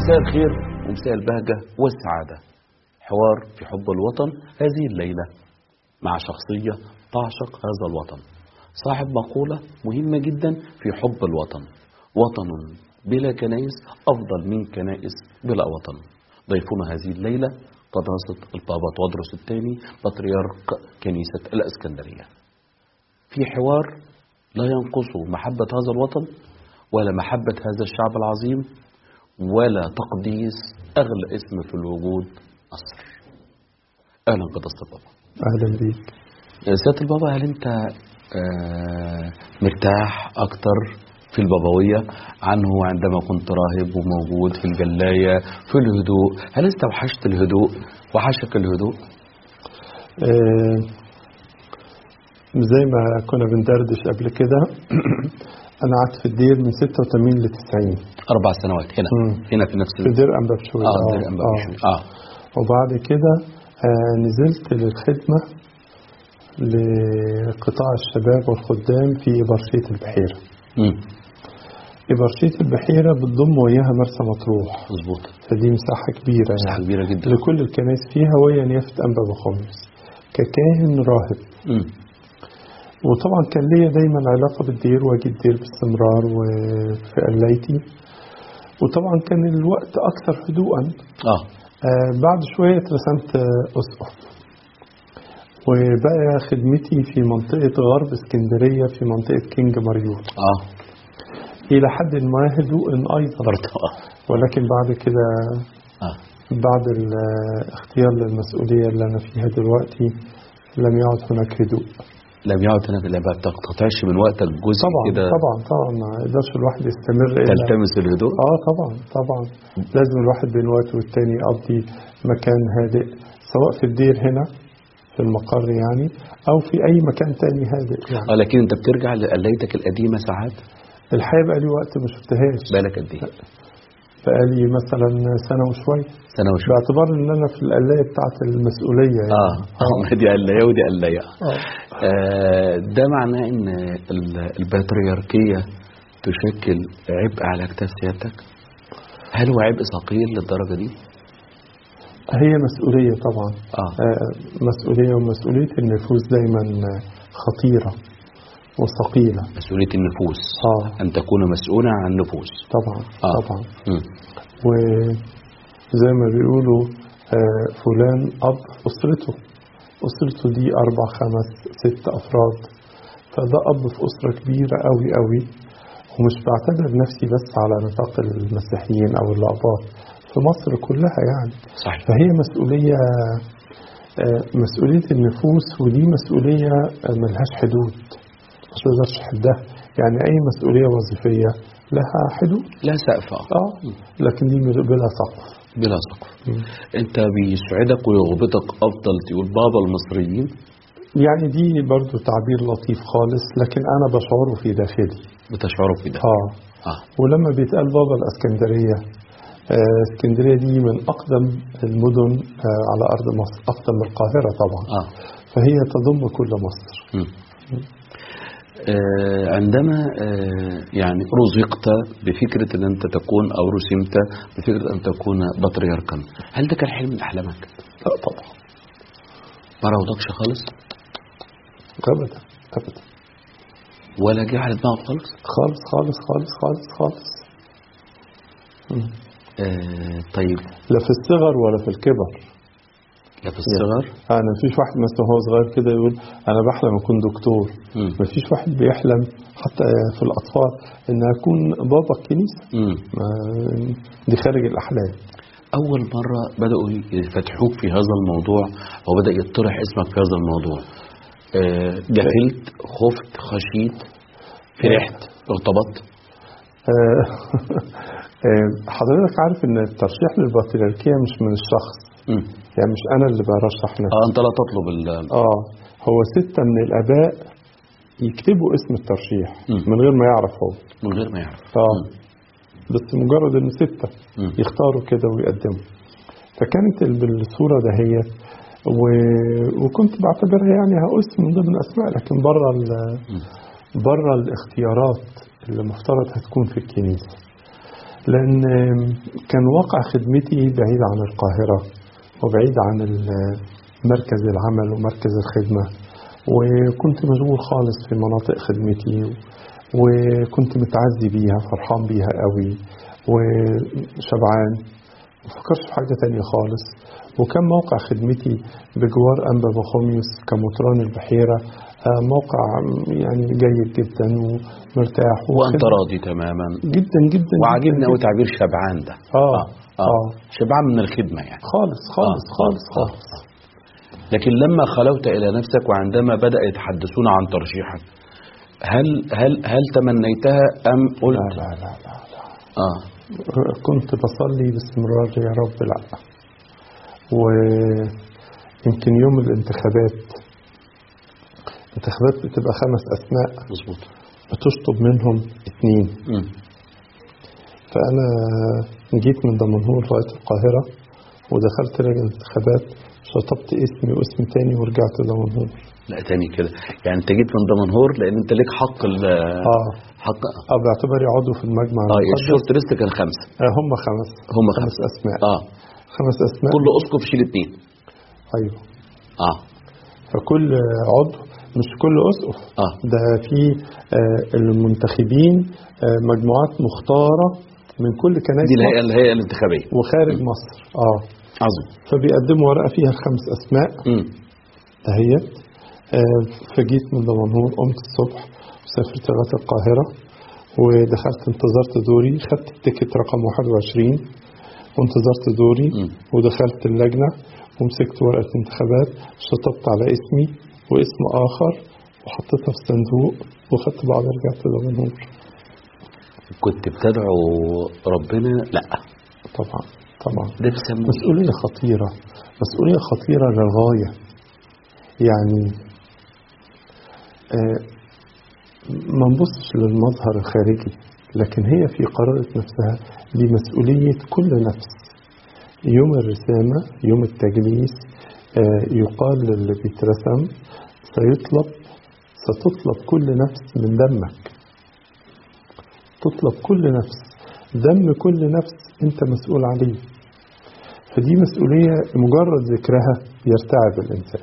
مساء الخير ومساء البهجة والسعادة حوار في حب الوطن هذه الليلة مع شخصية تعشق هذا الوطن صاحب مقولة مهمة جدا في حب الوطن وطن بلا كنائس أفضل من كنائس بلا وطن ضيفنا هذه الليلة قداسة البابا تودرس الثاني بطريرك كنيسة الإسكندرية في حوار لا ينقصه محبة هذا الوطن ولا محبة هذا الشعب العظيم ولا تقديس أغلى اسم في الوجود مصر أهلا قداسة البابا اهلا بيك سيادة البابا هل أنت آه، مرتاح أكتر في البابوية عنه عندما كنت راهب وموجود في الجلاية في الهدوء هل أنت وحشت الهدوء وحشك الهدوء آه زي ما كنا بندردش قبل كده انا قعدت في الدير من 86 ل 90 أربع سنوات هنا مم. هنا في نفس في دير انبا بشوي آه دير أنبا آه. بشوي. آه وبعد كده آه نزلت للخدمة لقطاع الشباب والخدام في إبرشية البحيرة مم. إبرشية البحيرة بتضم وياها مرسى مطروح مظبوط فدي مساحة كبيرة مساحة يعني كبيرة جدا لكل الكنائس فيها وهي نيافة أنبا بخمس ككاهن راهب مم. وطبعا كان ليا دايما علاقة بالدير واجي الدير باستمرار وفي قلايتي وطبعا كان الوقت أكثر هدوءا آه آه بعد شوية اترسمت آه، أسقف وبقى خدمتي في منطقة غرب اسكندرية في منطقة كينج ماريوت آه إلى حد ما هدوء أيضا برضه آه. ولكن بعد كده آه بعد الاختيار للمسؤولية اللي أنا فيها دلوقتي لم يعد هناك هدوء لم يعد هنا في العبادة تقتطعش من وقتك جزء طبعا كده طبعا طبعا ما يقدرش الواحد يستمر إلا تلتمس الهدوء اه طبعا طبعا لازم الواحد بين وقت والتاني يقضي مكان هادئ سواء في الدير هنا في المقر يعني او في اي مكان تاني هادئ يعني اه لكن انت بترجع لقلايتك القديمة ساعات الحقيقه بقى لي وقت ما شفتهاش بالك قد ايه؟ بقى لي مثلا سنه وشويه سنة وشوية باعتبار ان انا في القلايه بتاعت المسؤوليه يعني اه اه دي قلاية ودي قلاية آه. آه ده معناه ان ال- البطريركية تشكل عبء على اكتاف سيادتك؟ هل هو عبء ثقيل للدرجة دي؟ هي مسؤوليه طبعا اه آه، مسؤوليه ومسؤوليه النفوس دايما آه، خطيره وثقيله مسؤولية النفوس اه أن تكون مسؤولا عن نفوس طبعا آه. طبعا مم. وزي ما بيقولوا آه، فلان أب أسرته أسرته دي أربع خمس ست أفراد فده أب في أسرة كبيرة أوي أوي ومش بعتبر نفسي بس على نطاق المسيحيين أو الأقباط في مصر كلها يعني صحيح فهي مسؤولية آه، مسؤولية النفوس ودي مسؤولية آه، ملهاش حدود مش تقدرش تحدها يعني أي مسؤولية وظيفية لها حدود لا سقف آه. اه لكن دي بلا سقف بلا سقف انت بيسعدك ويغبطك افضل تقول بابا المصريين يعني دي برضو تعبير لطيف خالص لكن انا بشعره في داخلي بتشعروا في ده اه اه ولما بيتقال بابا الاسكندريه آه اسكندريه دي من اقدم المدن آه على ارض مصر اقدم من القاهره طبعا اه فهي تضم كل مصر مم. آه، عندما آه، يعني رزقت بفكرة أن أنت تكون أو رسمت بفكرة أن تكون بطريركا هل ده كان حلم من أحلامك؟ لا طبعا ما راودكش خالص ابدا ابدا ولا جه على دماغك خالص؟ خالص خالص خالص خالص خالص مم. آه، طيب لا في الصغر ولا في الكبر لا في الصغر انا مفيش واحد مثلا هو صغير كده يقول انا بحلم اكون دكتور مم. مفيش واحد بيحلم حتى في الاطفال ان اكون بابا الكنيسه مم. ما- دي خارج الاحلام أول مرة بدأوا يفتحوك في هذا الموضوع أو بدأ يطرح اسمك في هذا الموضوع آه، جهلت خفت خشيت فرحت ارتبطت آه، آه، حضرتك عارف ان الترشيح للبطريركيه مش من الشخص مم. يعني مش انا اللي برشح نفسي اه انت لا تطلب ال اه هو ستة من الاباء يكتبوا اسم الترشيح مم. من غير ما يعرف هو من غير ما يعرف اه بس مجرد ان ستة مم. يختاروا كده ويقدموا فكانت ال- بالصورة دهيت و... وكنت بعتبرها يعني اسم من ضمن الاسماء لكن بره ال... مم. بره الاختيارات اللي مفترض هتكون في الكنيسة لأن كان واقع خدمتي بعيد عن القاهرة وبعيد عن ال- مركز العمل ومركز الخدمة وكنت مشغول خالص في مناطق خدمتي وكنت متعزي بيها فرحان بيها قوي وشبعان مفكرش في حاجة تانية خالص وكان موقع خدمتي بجوار أنبا بخوميوس كمطران البحيرة آه، موقع يعني جيد جدا ومرتاح وانت وخدمة راضي تماما جدا جدا وعاجبني جداً قوي تعبير شبعان ده اه اه شبعان من الخدمه يعني خالص خالص آه، خالص آه، خالص لكن لما خلوت الى نفسك وعندما بدا يتحدثون عن ترشيحك هل هل هل تمنيتها ام لا قلت لا لا لا, لا. اه كنت بصلي باستمرار يا رب لا ويمكن يوم الانتخابات الانتخابات بتبقى خمس أسماء مظبوط بتشطب منهم اتنين مم. فأنا جيت من دمنهور لغاية القاهرة ودخلت لجنة الانتخابات شطبت اسمي واسم تاني ورجعت دمنهور لا تاني كده يعني انت جيت من دمنهور لان انت ليك حق ال اه حق اه باعتباري عضو في المجمع اه المقدس الشورت ليست كان خمسه آه هم خمس هم خمس خمسه أسماء اه خمس أسماء كل اسقف يشيل اثنين أيوه اه فكل عضو مش كل أسقف اه ده في آه، المنتخبين آه، مجموعات مختارة من كل كنائس دي الهيئه مصر الهيئه الانتخابيه وخارج مصر اه عظيم فبيقدموا ورقة فيها الخمس أسماء مم. دهيت آه، فجيت من دمنهور قمت الصبح وسافرت لغاية القاهرة ودخلت انتظرت دوري خدت التيكت رقم 21 وانتظرت دوري مم. ودخلت اللجنة ومسكت ورقة انتخابات شطبت على اسمي واسم آخر وحطيتها في صندوق وخدت بعض رجعت دمنهور كنت بتدعو ربنا لا طبعا طبعا ده بيسموه مسؤولية خطيرة مسؤولية خطيرة للغاية يعني آه، ما نبصش للمظهر الخارجي لكن هي في قرارة نفسها دي مسؤولية كل نفس يوم الرسامة يوم التجليس آه، يقال للي بيترسم سيطلب ستطلب كل نفس من دمك تطلب كل نفس دم كل نفس انت مسؤول عليه فدي مسؤولية مجرد ذكرها يرتعب الإنسان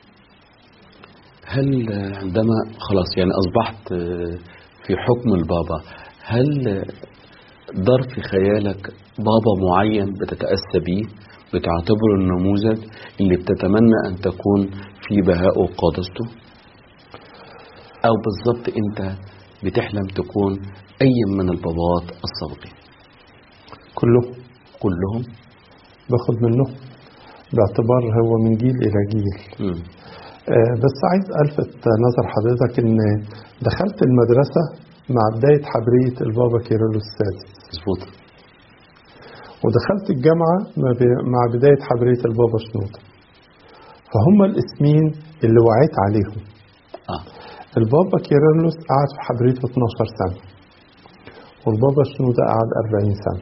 هل عندما خلاص يعني أصبحت في حكم البابا هل دار في خيالك بابا معين بتتأسى بيه بتعتبره النموذج اللي بتتمنى أن تكون في بهاء وقادسته أو بالضبط أنت بتحلم تكون أي من البابات السابقين كله كلهم باخد منه باعتبار هو من جيل إلى جيل مم. آه، بس عايز ألفت نظر حضرتك إن دخلت المدرسة مع بداية حبرية البابا كيرلس السادس مظبوط ودخلت الجامعة ما ب- مع بداية حبرية البابا شنودة فهم الاسمين اللي وعيت عليهم آه. البابا كيرلس قعد في حبريته 12 سنة والبابا شنودة قعد 40 سنة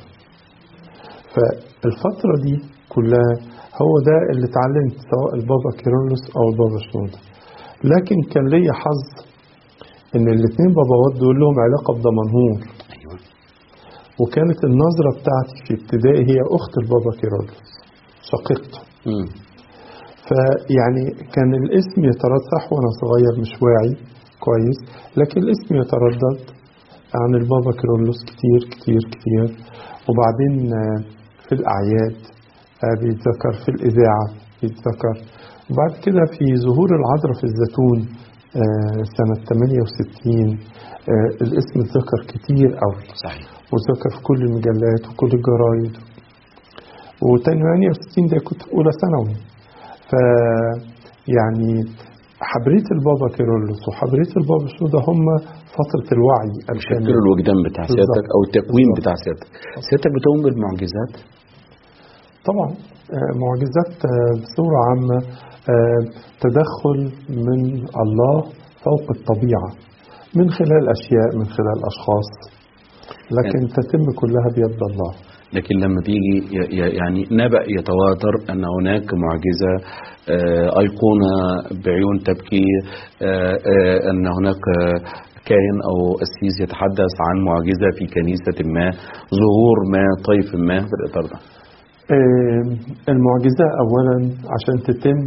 فالفترة دي كلها هو ده اللي اتعلمت سواء البابا كيرلس أو البابا شنودة لكن كان ليا حظ إن الاتنين باباوات دول لهم علاقة بدمنهور أيوة وكانت النظرة بتاعتي في ابتدائي هي أخت البابا كيرلس شقيقته مم. فيعني كان الاسم يترسح وانا صغير مش واعي كويس لكن الاسم يتردد عن البابا كيرلس كتير كتير كتير وبعدين آه، في الأعياد آه، بيتذكر في الإذاعة بيتذكر وبعد كده في ظهور العذراء في الزيتون آه، سنة 68 آه، الاسم اتذكر كتير قوي صحيح وذكر في كل المجلات وكل الجرايد وتاني 68 ده كنت في أولى ثانوي ف يعني حبرية البابا كيرلس وحبرية البابا شنودة هم فترة الوعي شكل الكامل الوجدان بتاع بالظبط. سيادتك او التكوين بالظبط. بتاع سيادتك سيادتك بتؤمن بالمعجزات طبعا آه، معجزات آه، بصورة عامة آه، تدخل من الله فوق الطبيعة من خلال أشياء من خلال أشخاص لكن تتم كلها بيد الله لكن لما بيجي ي- ي- يعني نبأ يتواتر أن هناك معجزة آه، أيقونة بعيون تبكي آه، آه، أن هناك آه، كاهن او قسيس يتحدث عن معجزه في كنيسه ما ظهور ما طيف ما في الاطار ده آم، المعجزة أولا عشان تتم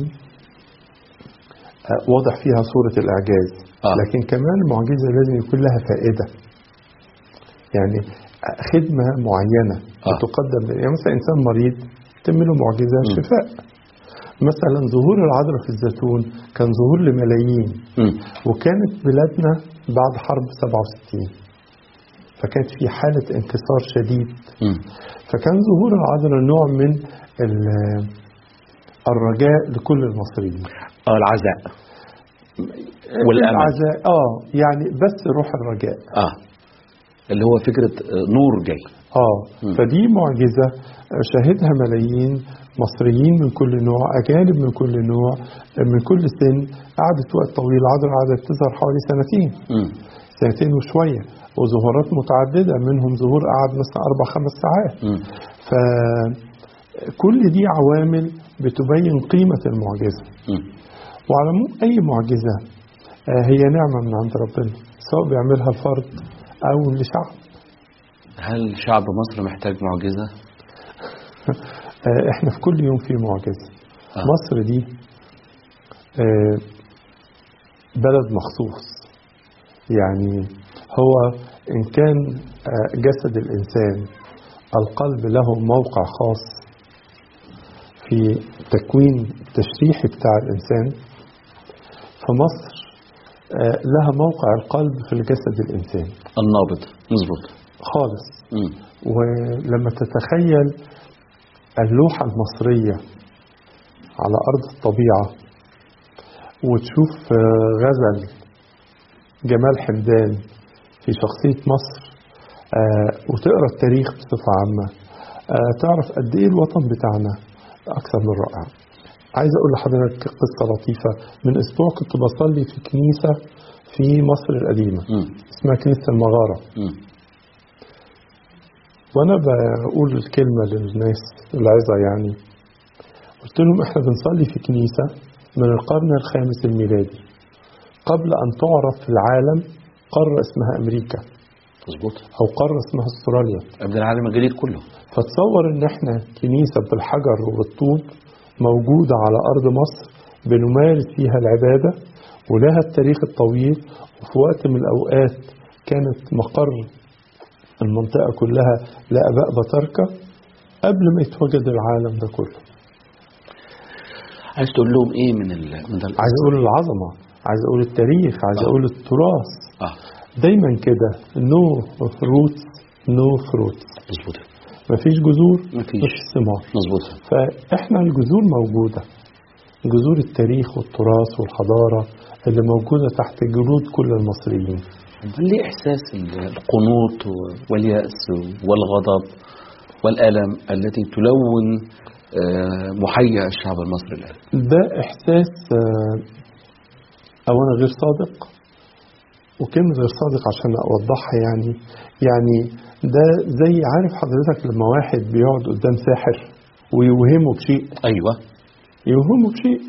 آه، واضح فيها صورة الإعجاز آه. لكن كمان المعجزة لازم يكون لها فائدة يعني آه، خدمة معينة آه. بتقدم يعني مثلا إنسان مريض تم له معجزة م. شفاء مثلا ظهور العذراء في الزيتون كان ظهور لملايين مم. وكانت بلادنا بعد حرب 67 فكانت في حالة انكسار شديد مم. فكان ظهور العذراء نوع من ال- الرجاء لكل المصريين اه العزاء والامل العزاء اه يعني بس روح الرجاء اه اللي هو فكره آه، نور جاي اه مم. فدي معجزة شهدها ملايين مصريين من كل نوع أجانب من كل نوع من كل سن قعدت وقت طويل العذراء قعدت تظهر حوالي سنتين مم. سنتين وشوية وظهورات متعددة منهم ظهور قعد مثلا أربع خمس ساعات مم. فكل دي عوامل بتبين قيمة المعجزة مم. وعلى العموم أي معجزة آه، هي نعمة من عند ربنا سواء بيعملها الفرد أو لشعب هل شعب مصر محتاج معجزه آه، احنا في كل يوم في معجزة آه. مصر دي آه، بلد مخصوص يعني هو إن كان آه، جسد الإنسان القلب له موقع خاص في تكوين التشريحي بتاع الإنسان فمصر آه، لها موقع القلب في الجسد الإنسان النابض مظبوط خالص مم. ولما تتخيل اللوحة المصرية على أرض الطبيعة وتشوف آه، غزل جمال حمدان في شخصية مصر آه، وتقرأ التاريخ بصفة عامة آه، تعرف قد إيه الوطن بتاعنا أكثر من رائع عايز أقول لحضرتك قصة لطيفة من أسبوع كنت بصلي في كنيسة في مصر القديمة مم. اسمها كنيسة المغارة مم. وانا بقول الكلمه للناس العظه يعني قلت لهم احنا بنصلي في كنيسه من القرن الخامس الميلادي قبل ان تعرف في العالم قاره اسمها امريكا مظبوط او قاره اسمها استراليا ابن العالم الجديد كله فتصور ان احنا كنيسه بالحجر وبالطوب موجوده على ارض مصر بنمارس فيها العباده ولها التاريخ الطويل وفي وقت من الاوقات كانت مقر المنطقه كلها لاباء بطاركه قبل ما يتوجد العالم ده كله عايز تقول لهم ايه من ال من ال عايز اقول العظمه عايز اقول التاريخ عايز آه. اقول التراث اه دايما كده نو روتس نو فروت مظبوط مفيش جذور مفيش. مفيش ثمار مظبوط فاحنا الجذور موجوده جذور التاريخ والتراث والحضاره اللي موجوده تحت جلود كل المصريين هل ليه احساس ال- القنوط والياس والغضب والالم التي تلون آه، محيا الشعب المصري الان ده احساس آه، اولا غير صادق وكلمة غير صادق عشان اوضحها يعني يعني ده زي عارف حضرتك لما واحد بيقعد قدام ساحر ويوهمه بشيء ايوه يوهمه بشيء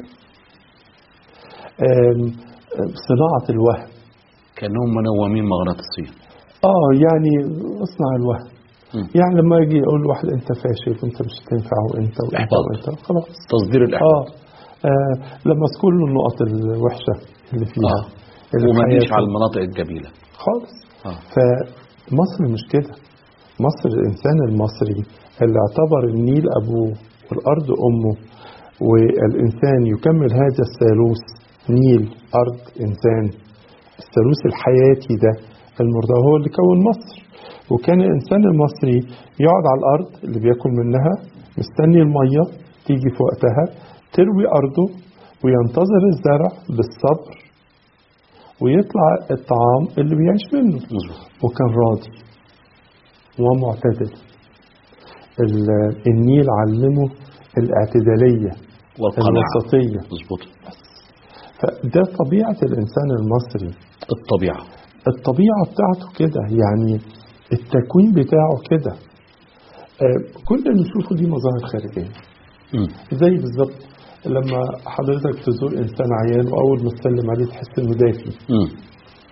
آم، آم، صناعة الوهم كانهم منومين مغناطيسيا اه يعني اصنع الوهم مم. يعني لما يجي يقول لواحد انت فاشل وانت مش هتنفع وانت وانت إحباط. وانت خلاص تصدير اه, الاحباط آه لما تذكر له النقط الوحشه اللي فيها اه اللي في وما نجيش حياته. على المناطق الجميله خالص اه فمصر مش كده مصر الإنسان المصري اللي اعتبر النيل أبوه والأرض أمه والإنسان يكمل هذا الثالوث نيل أرض إنسان الثالوث الحياتي ده المرضى هو اللي كون مصر وكان الإنسان المصري يقعد على الأرض اللي بياكل منها مستني المية تيجي في وقتها تروي أرضه وينتظر الزرع بالصبر ويطلع الطعام اللي بيعيش منه مظبوط وكان راضي ومعتدل ال- النيل علمه الاعتدالية والقناعه الوسطية مظبوط فده طبيعة الإنسان المصري الطبيعه الطبيعة بتاعته كده يعني التكوين بتاعه كده آه، كل اللي نشوفه دي مظاهر خارجية مم. زي بالظبط لما حضرتك تزور إنسان عيان وأول ما تسلم عليه تحس إنه دافي مم.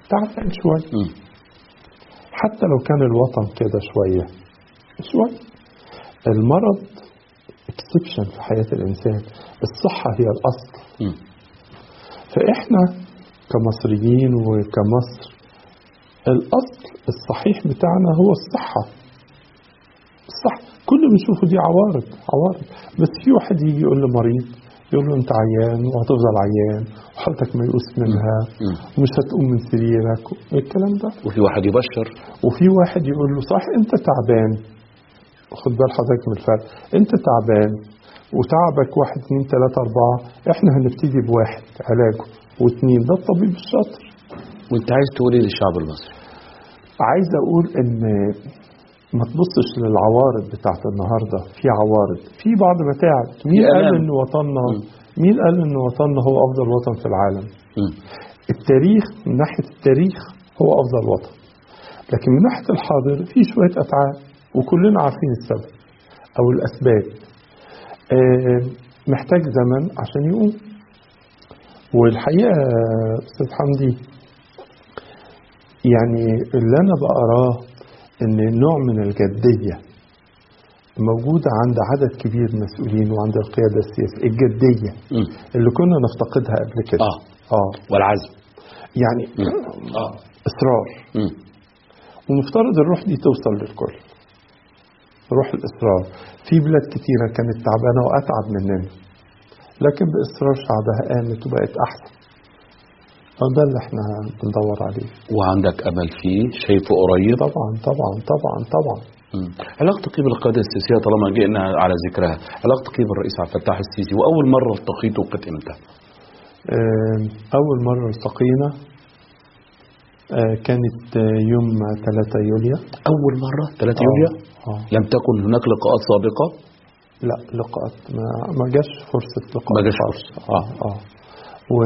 تعبان شوية مم. حتى لو كان الوطن كده شوية شوية المرض اكسبشن في حياة الإنسان الصحة هي الأصل مم. فإحنا كمصريين وكمصر الأصل الصحيح بتاعنا هو الصحة الصح كل اللي بنشوفه دي عوارض عوارض بس في واحد يجي يقول لمريض يقول له انت عيان وهتفضل عيان وحالتك ميؤوس منها مم. ومش هتقوم من سريرك الكلام ده وفي واحد يبشر وفي واحد يقول له صح انت تعبان خد بال حضرتك من الفرق انت تعبان وتعبك واحد اتنين تلاتة اربعة احنا هنبتدي بواحد علاجه واثنين ده الطبيب الشاطر وانت عايز تقول ايه للشعب المصري عايز اقول ان ما تبصش للعوارض بتاعت النهارده في عوارض في بعض متاعب مين في قال ألم. ان وطننا مم. مين قال ان وطننا هو افضل وطن في العالم مم. التاريخ من ناحيه التاريخ هو افضل وطن لكن من ناحيه الحاضر في شويه اتعاب وكلنا عارفين السبب او الاسباب آه، محتاج زمن عشان يقوم والحقيقه يا استاذ حمدي يعني اللي انا بقراه ان نوع من الجديه موجوده عند عدد كبير من المسؤولين وعند القياده السياسيه الجديه مم. اللي كنا نفتقدها قبل كده اه اه والعزم يعني اه اصرار مم. ومفترض الروح دي توصل للكل روح الاصرار في بلاد كتيره كانت تعبانه واتعب مننا لكن باصرار شعبها قامت وبقت احسن ده اللي احنا بندور عليه وعندك امل فيه شايفه قريب طبعا طبعا طبعا طبعا مم. علاقتك ايه بالقياده السياسيه طالما جئنا على ذكرها علاقتك ايه بالرئيس عبد الفتاح السيسي واول مره التقيته كانت امتى آم، أول مرة التقينا آه، كانت آه، يوم 3 يوليو اول مره 3 آه، يوليو آه. لم تكن هناك لقاءات سابقه لا لقاءات ما ما جاش فرصة لقاء ما جاش خالص. فرصة. اه اه و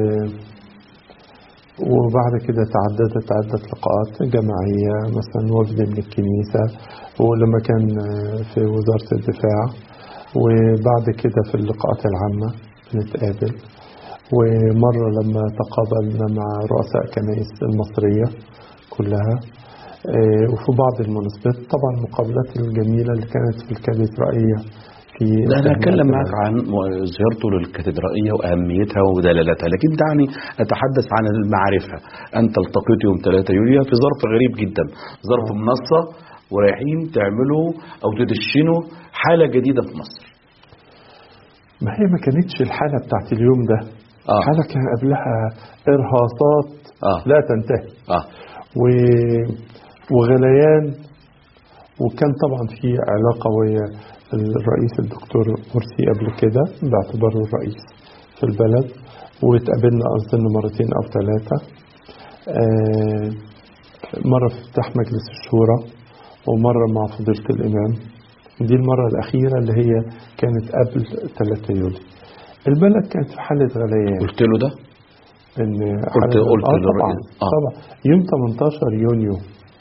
وبعد كده تعددت عدة لقاءات جماعية مثلا وفد من الكنيسة ولما كان آه، في وزارة الدفاع وبعد كده في اللقاءات العامة نتقابل ومرة لما تقابلنا مع رؤساء كنائس المصرية كلها آه، وفي بعض المناسبات طبعا المقابلات الجميلة اللي كانت في الكاتدرائية في لا انا هتكلم التهنئة معك عن زيارته للكاتدرائيه واهميتها ودلالتها لكن دعني اتحدث عن المعرفه انت التقيت يوم 3 يوليو في ظرف غريب جدا ظرف آه. منصه ورايحين تعملوا او تدشنوا حاله جديده في مصر ما هي ما كانتش الحالة بتاعت اليوم ده اه حالة كان قبلها إرهاصات اه لا تنتهي اه و... وغليان وكان طبعا في علاقة ويا الرئيس الدكتور مرسي قبل كده باعتباره الرئيس في البلد واتقابلنا أظن مرتين أو ثلاثة آه، مرة في افتتاح مجلس الشورى ومرة مع فضيلة الإمام دي المرة الأخيرة اللي هي كانت قبل 3 يوليو البلد كانت في حالة غليان قلت له ده ان قلت- حالة- قلت آه طبعا للرئيس. آه. طبعا يوم 18 يونيو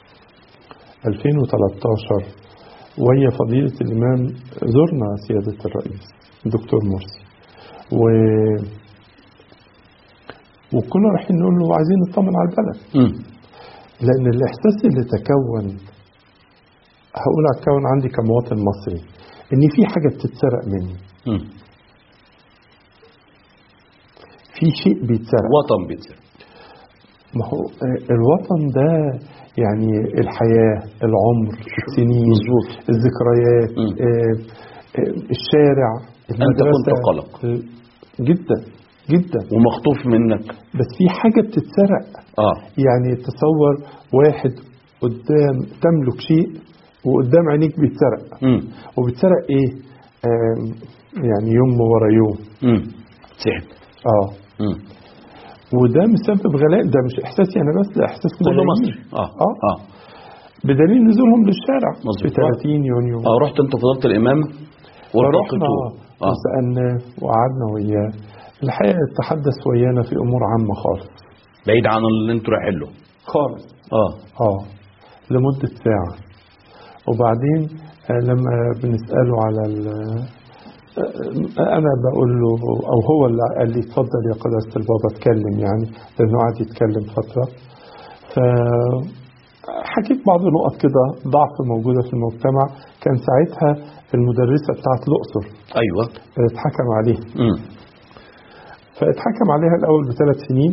2013 وهي فضيلة الإمام زرنا سيادة الرئيس الدكتور مرسي و وكنا رايحين نقول له عايزين نطمن على البلد مم. لأن الإحساس اللي تكون هقول هتكون عندي كمواطن مصري إن في حاجة بتتسرق مني مم. في شيء بيتسرق وطن بيتزرع ما هو آه، الوطن ده يعني الحياة العمر السنين مظبوط. الذكريات مم. آه، آه، الشارع أنت كنت المدرسة. قلق. آه، جدا جدا ومخطوف منك بس في حاجة بتتسرق اه يعني تصور واحد قدام تملك شيء وقدام عينيك بيتسرق مم. وبيتسرق ايه آم، يعني يوم ورا يوم مم. سحب اه مم. وده مسبب غلاء ده مش احساسي انا بس ده احساس كله ملايين. مصري اه اه اه بدليل نزولهم للشارع مظبوط. في 30 يونيو اه رحت انت فضلت الامام فرحنا والتقيته اه وسألناه وقعدنا وياه الحقيقة تحدث ويانا في أمور عامة خالص بعيد عن اللي انتوا رايحين له خالص اه اه لمدة ساعة وبعدين آه، لما بنسأله على ال آه، أنا بقول له أو هو اللي قال لي اتفضل يا قداسة البابا اتكلم يعني لأنه قعد يتكلم فترة ف حكيت بعض النقط كده ضعف موجودة في المجتمع كان ساعتها المدرسة بتاعت الأقصر ايوه اتحكم عليها امم فاتحكم عليها الأول بثلاث سنين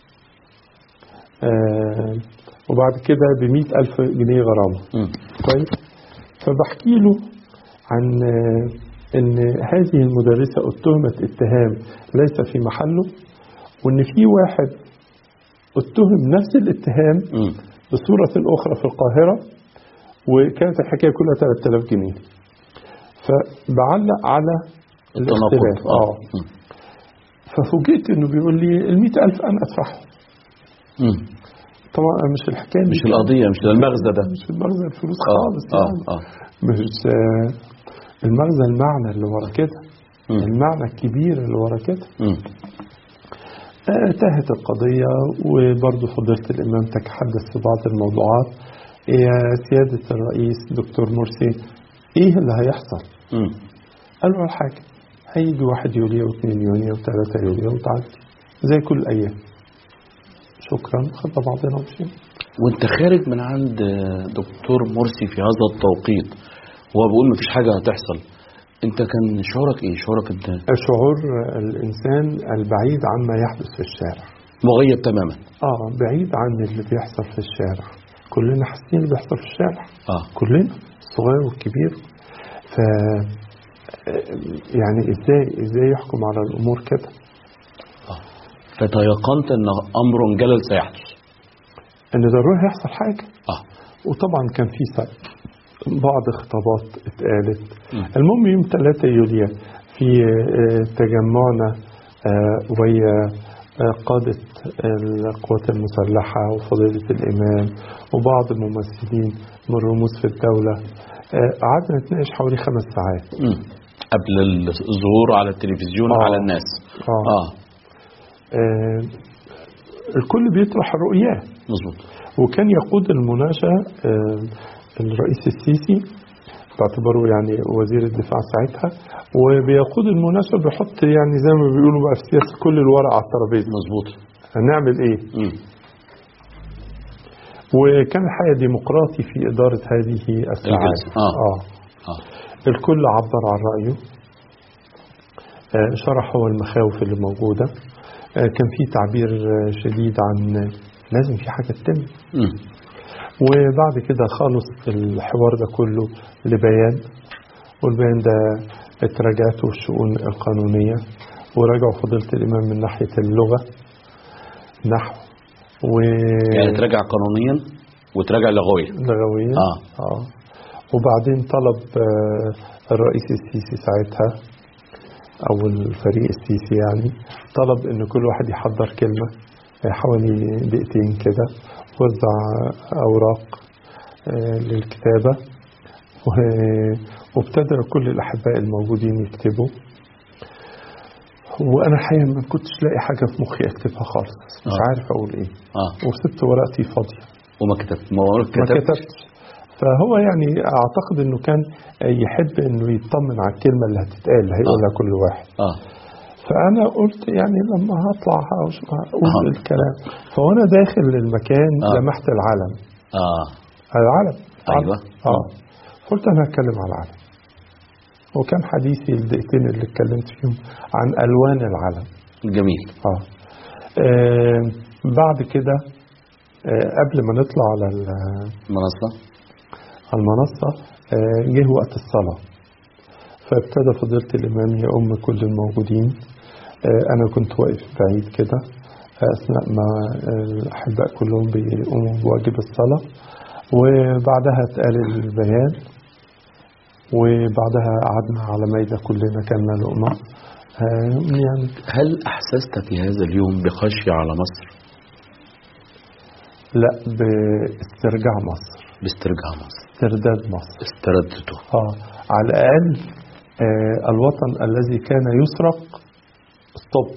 آه وبعد كده بمئة ألف جنيه غرامة امم كويس فبحكي له عن آه، ان هذه المدرسة اتهمت اتهام ليس في محله وان في واحد اتهم نفس الاتهام امم بصورة أخرى في القاهرة وكانت الحكاية كلها 3000 جنيه فبعلق على الاختلاف اه مم. ففوجئت انه بيقول لي ال 100000 انا ادفعهم مم. طبعا مش الحكايه مش القضيه مش المغزى ده مش المغزى الفلوس اه خالص اه يعني. اه مش آه، المغزى المعنى اللي ورا كده مم. المعنى الكبير اللي ورا كده مم. آه، انتهت القضية وبرضه فضيلة الإمام تتحدث في بعض الموضوعات يا سيادة الرئيس دكتور مرسي إيه اللي هيحصل؟ مم. قال له حاجة هيجي واحد يوليو واثنين يونيو وثلاثة يوليو وتعدي زي كل أيام شكرا خدنا بعضنا ومشينا وانت خارج من عند دكتور مرسي في هذا التوقيت هو بيقول مفيش حاجه هتحصل انت كان شعورك ايه شعورك انت شعور الإنسان البعيد عما يحدث في الشارع مغيب تماما آه بعيد عن اللي بيحصل في الشارع كلنا حاسين اللي بيحصل في الشارع اه كلنا الصغير والكبير ف يعني ازاي ازاي يحكم على الامور كده اه فتيقنت ان امر جلل سيحدث ان ضروري هيحصل حاجه اه وطبعا كان في سا- بعض خطابات اتقالت مم. المهم يوم 3 يوليو في آه، تجمعنا آه، ويا آه، قادة القوات المسلحة وفضيلة الإمام وبعض الممثلين من رموز في الدولة آه، قعدنا نتناقش حوالي خمس ساعات مم. قبل الظهور على التلفزيون آه. على الناس آه. اه آه، الكل بيطرح رؤياه مظبوط وكان يقود المناقشة آه، الرئيس السيسي باعتباره يعني وزير الدفاع ساعتها وبيقود المناقشة بيحط يعني زي ما بيقولوا بقى في السياسة كل الورق على الترابيزة مظبوط هنعمل ايه مم. وكان الحقيقة ديمقراطي في إدارة هذه الساعات الجلسة. آه. آه. اه الكل عبر عن رأيه آه، شرح هو المخاوف اللي موجودة آه، كان في تعبير آه، شديد عن آه، لازم في حاجة تتم مم. وبعد كده خلص الحوار ده كله لبيان والبيان ده اتراجعته الشؤون القانونية وراجعوا فضيلة الإمام من ناحية اللغة نحو و يعني تراجع قانونيا وتراجع لغويا لغويا اه آه. وبعدين طلب آه، الرئيس السيسي ساعتها أو الفريق السيسي يعني طلب إن كل واحد يحضر كلمة آه، حوالي دقيقتين كده وزع أوراق آه، للكتابة و- وابتدى كل الأحباء الموجودين يكتبوا وأنا الحقيقة ما كنتش لاقي حاجة في مخي أكتبها خالص مش آه. عارف أقول إيه اه وسبت ورقتي فاضية وما كتبت ما ما كتبت كتبتش فهو يعني اعتقد انه كان يحب انه يطمن على الكلمه اللي هتتقال اللي هيقولها كل واحد اه فانا قلت يعني لما هطلع هقول آه. الكلام فوانا داخل المكان آه. لمحت العلم اه العلم أيوة. اه قلت انا هتكلم على العلم وكان حديثي الدقيقتين اللي اتكلمت فيهم عن الوان العلم جميل اه, آه بعد كده آه قبل ما نطلع على ال- منصة على المنصة آه، جه وقت الصلاة فابتدى فضيلة الإمام يؤم كل الموجودين آه، أنا كنت واقف بعيد كده آه، أثناء ما الأحباء كلهم بيقوموا بواجب الصلاة وبعدها اتقال البيان وبعدها قعدنا على ميدة كلنا كلنا لقمة آه، يعني هل أحسست في هذا اليوم بخشية على مصر لا باسترجاع مصر باسترجاع مصر استرداد مصر استردته آه على الأقل آه الوطن الذي كان يسرق ستوب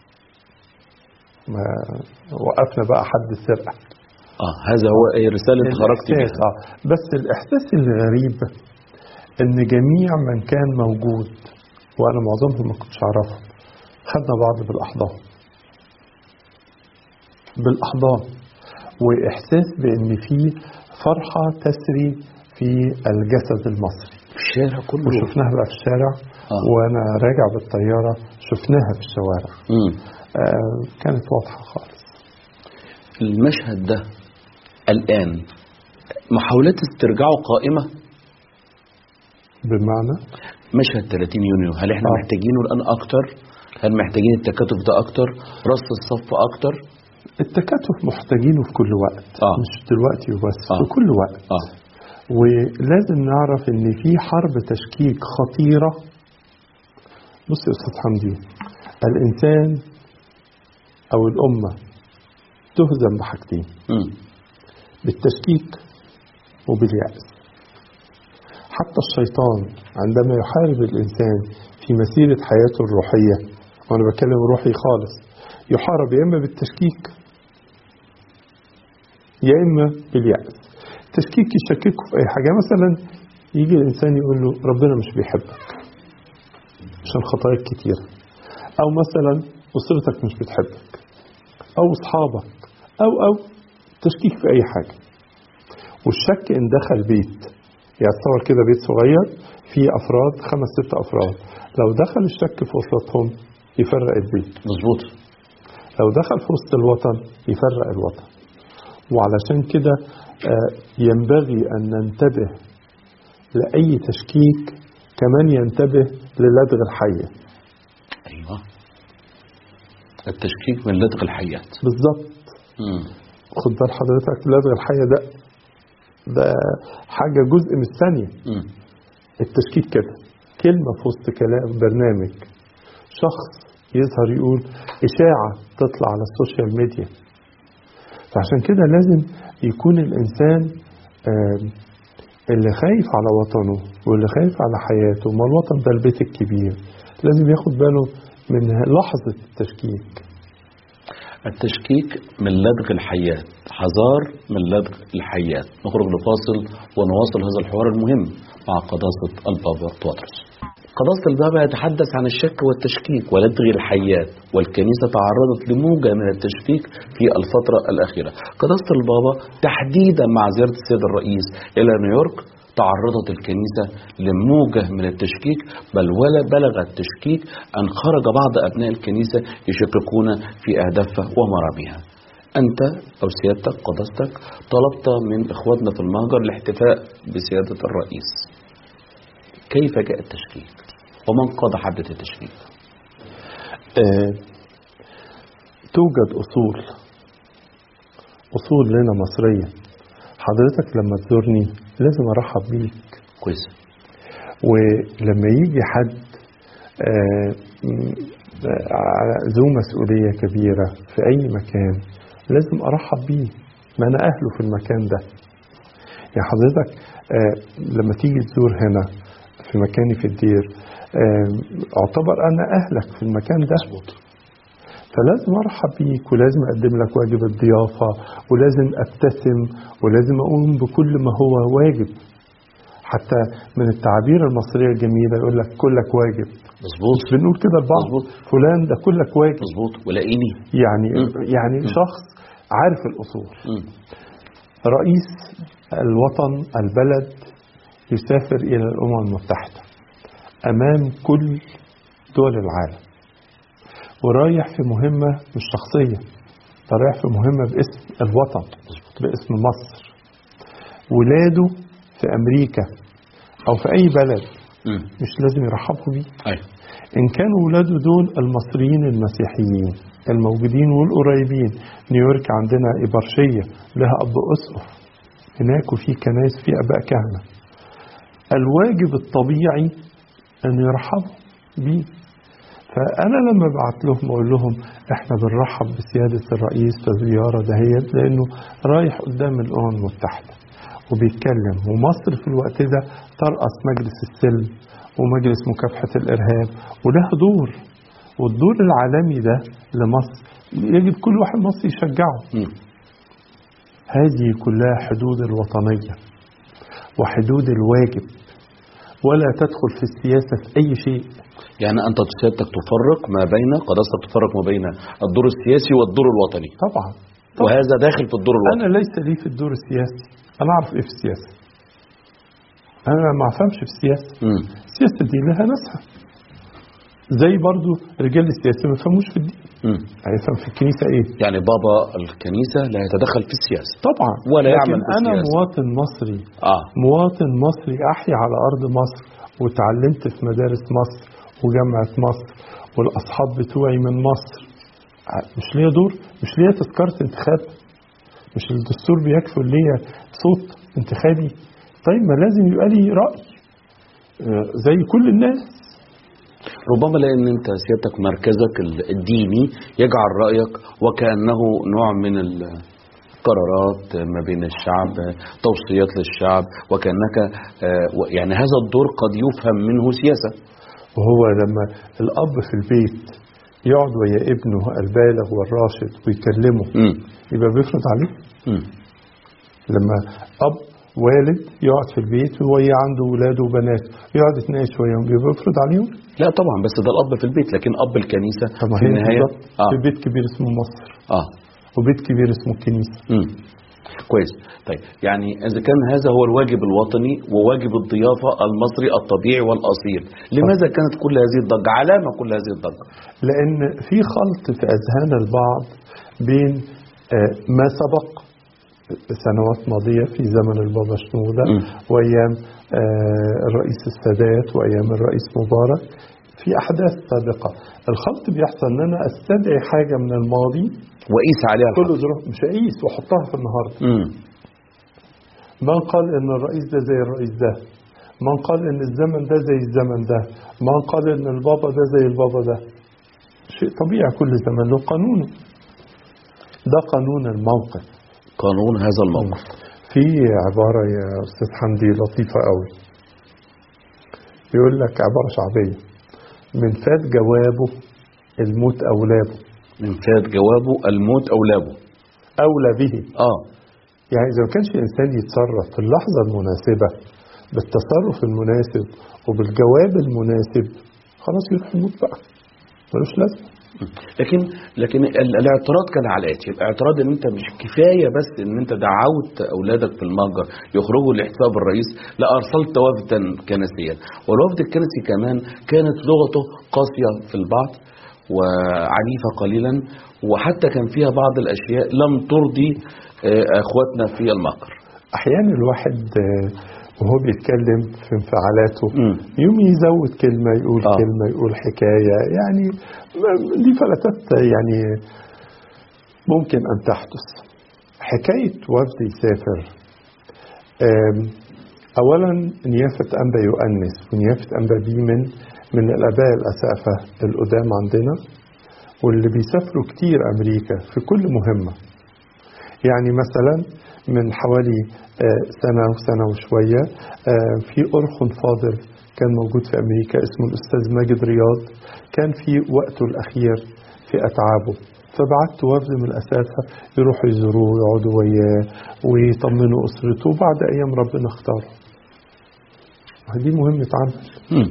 ما وقفنا بقى حد السرقة اه هذا هو أي رسالة خرجت الإحساس، بها آه بس الإحساس الغريب إن جميع من كان موجود وأنا معظمهم ما كنتش أعرفهم خدنا بعض بالأحضان بالأحضان وإحساس بأن في فرحة تسري في الجسد المصري في الشارع كله وشفناها بقى في الشارع آه. وأنا راجع بالطيارة شفناها في الشوارع مم. آه كانت واضحة خالص المشهد ده الآن محاولات استرجاعه قائمة بمعنى مشهد 30 يونيو هل احنا آه. محتاجينه الآن أكتر هل محتاجين التكاتف ده أكتر رص الصف أكتر التكاتف محتاجينه في كل وقت آه. مش دلوقتي وبس آه. في كل وقت آه ولازم نعرف ان في حرب تشكيك خطيرة بص يا استاذ حمدي الانسان او الامة تهزم بحاجتين مم. بالتشكيك وباليأس حتى الشيطان عندما يحارب الإنسان في مسيرة حياته الروحية وأنا بتكلم روحي خالص يحارب يا إما بالتشكيك يا إما باليأس التشكيك يشككه في أي حاجة مثلا يجي الإنسان يقول له ربنا مش بيحبك عشان خطاياك كتيرة أو مثلا أسرتك مش بتحبك أو أصحابك أو أو تشكيك في أي حاجة والشك إن دخل بيت يعني تصور كده بيت صغير فيه أفراد خمس ست أفراد لو دخل الشك في وسطهم يفرق البيت مظبوط لو دخل في وسط الوطن يفرق الوطن وعلشان كده آه، ينبغي أن ننتبه لأي تشكيك كمان ينتبه للدغ الحية أيوة التشكيك من لدغ الحيات بالظبط مم. خد بال حضرتك لدغ الحية ده ده حاجة جزء من الثانية مم. التشكيك كده كلمة في وسط كلام برنامج شخص يظهر يقول إشاعة تطلع على السوشيال ميديا فعشان كده لازم يكون الإنسان آم، اللي خايف على وطنه واللي خايف على حياته ما الوطن ده البيت الكبير لازم ياخد باله من لحظة التشكيك التشكيك من لدغ الحيات حذار من لدغ الحيات نخرج لفاصل ونواصل هذا الحوار المهم مع قداسة البابا تواترس قداسة البابا يتحدث عن الشك والتشكيك ولدغ الحيات والكنيسة تعرضت لموجة من التشكيك في الفترة الأخيرة قداسة البابا تحديدا مع زيارة السيد الرئيس إلى نيويورك تعرضت الكنيسة لموجة من التشكيك بل ولا بلغ التشكيك أن خرج بعض أبناء الكنيسة يشككون في أهدافها ومراميها أنت أو سيادتك قدستك طلبت من إخواتنا في المهجر الاحتفاء بسيادة الرئيس كيف جاء التشكيك ومن قاد حبة التشكيك آه، توجد أصول أصول لنا مصرية حضرتك لما تزورني لازم أرحب بيك كويس ولما يجي حد آه، م- آه، ذو مسؤولية كبيرة في أي مكان لازم أرحب بيه ما أنا أهله في المكان ده يعني حضرتك آه، لما تيجي تزور هنا في مكاني في الدير آه، أعتبر أنا أهلك في المكان ده فلازم ارحب بيك ولازم اقدم لك واجب الضيافه ولازم ابتسم ولازم اقوم بكل ما هو واجب حتى من التعابير المصريه الجميله يقول لك كلك واجب مظبوط مش بنقول كده لبعض مظبوط. فلان ده كلك واجب مظبوط ولاقيني يعني مم. يعني شخص عارف الاصول مم. رئيس الوطن البلد يسافر الى الامم المتحده امام كل دول العالم ورايح في مهمة مش شخصية ده رايح في مهمة باسم الوطن باسم مصر ولاده في أمريكا أو في أي بلد مم. مش لازم يرحبوا بيه أيوة إن كانوا ولاده دول المصريين المسيحيين الموجودين والقريبين نيويورك عندنا إبرشية لها أب أسقف هناك وفي كنائس في آباء كهنة الواجب الطبيعي أن يرحبوا بيه فأنا لما بعت لهم أقول لهم إحنا بنرحب بسيادة الرئيس في الزيارة دهيت لأنه رايح قدام الأمم المتحدة وبيتكلم ومصر في الوقت ده ترأس مجلس السلم ومجلس مكافحة الإرهاب ولها دور والدور العالمي ده لمصر يجب كل واحد مصري يشجعه مم. هذه كلها حدود الوطنية وحدود الواجب ولا تدخل في السياسة في أي شيء يعني أنت سيادتك تفرق ما بين قداستك تفرق ما بين الدور السياسي والدور الوطني طبعا وهذا داخل في الدور الوطني انا ليس لي في الدور السياسي انا اعرف ايه في السياسه انا ما افهمش في السياسه مم. السياسه دي لها ناسها زي برضو رجال السياسه ما يفهموش في الدين مم. هيفهم في الكنيسه ايه يعني بابا الكنيسة لا يتدخل في السياسة طبعا ولا لكن يعمل في انا السياسة. مواطن مصري اه مواطن مصري احيا على ارض مصر وتعلمت في مدارس مصر وجامعه مصر والاصحاب بتوعي من مصر ع- مش ليا دور مش ليا تذكره انتخاب مش الدستور بيكفل ليا صوت انتخابي طيب ما لازم يبقى لي راي آه، زي كل الناس ربما لان انت سيادتك مركزك ال- الديني يجعل رايك وكانه نوع من القرارات ما بين الشعب توصيات للشعب وكانك آه، و- يعني هذا الدور قد يفهم منه سياسه وهو لما الاب في البيت يقعد ويا ابنه البالغ والراشد ويكلمه مم. يبقى بيفرض عليه مم. لما اب والد يقعد في البيت وهي عنده ولاده وبنات يقعد يتناقش وياهم يبقى بيفرض عليهم لا طبعا بس ده الاب في البيت لكن اب الكنيسه طب ما في هي النهايه بالظبط في اه بيت كبير اسمه مصر اه وبيت كبير اسمه الكنيسه مم. كويس طيب يعني اذا كان هذا هو الواجب الوطني وواجب الضيافه المصري الطبيعي والاصيل لماذا كانت كل هذه الضجه علامه كل هذه الضجه لان في خلط في اذهان البعض بين آه، ما سبق سنوات ماضيه في زمن البابا شنوده مم. وايام آه، الرئيس السادات وايام الرئيس مبارك في احداث سابقه الخلط بيحصل ان انا استدعي حاجه من الماضي وقيس عليها كل الحق. ظروف مش هقيس واحطها في النهارده مم. من قال ان الرئيس ده زي الرئيس ده من قال ان الزمن ده زي الزمن ده من قال ان البابا ده زي البابا ده شيء طبيعي كل زمن له قانونه ده قانون الموقف قانون هذا الموقف في عبارة يا أستاذ حمدي لطيفة قوي يقول لك عبارة شعبية من فات جوابه الموت أولابه من فات جوابه الموت أولابه أولى به اه يعني إذا ما كانش الإنسان يتصرف في اللحظة المناسبة بالتصرف المناسب وبالجواب المناسب خلاص يروح يموت بقى ملوش لازمة لكن لكن ال- الاعتراض كان على الاتي الاعتراض ان انت مش كفايه بس ان انت دعوت اولادك في المهجر يخرجوا لاحتساب الرئيس لا ارسلت وفدا كنسيا والوفد الكنسي كمان كانت لغته قاسيه في البعض وعنيفه قليلا وحتى كان فيها بعض الاشياء لم ترضي آه، اخواتنا في المهجر أحيانا الواحد آه، وهو بيتكلم في انفعالاته مم. يوم يزود كلمة يقول آه. آه. كلمة يقول حكاية يعني م- دي فلتات يعني ممكن أن تحدث حكاية وفد يسافر آم، أولا نيافة أنبا يؤنس ونيافة أنبا بيمن من الآباء الأسافة القدام عندنا واللي بيسافروا كتير أمريكا في كل مهمة يعني مثلا من حوالي آه، سنة وسنة وشوية آه، في أرخن فاضل كان موجود في أمريكا اسمه الأستاذ ماجد رياض كان في وقته الأخير في أتعابه فبعت وفد من الأساتذة يروحوا يزوروه ويقعدوا وياه ويطمنوا أسرته وبعد أيام ربنا اختاره دي مهمة عمل مم.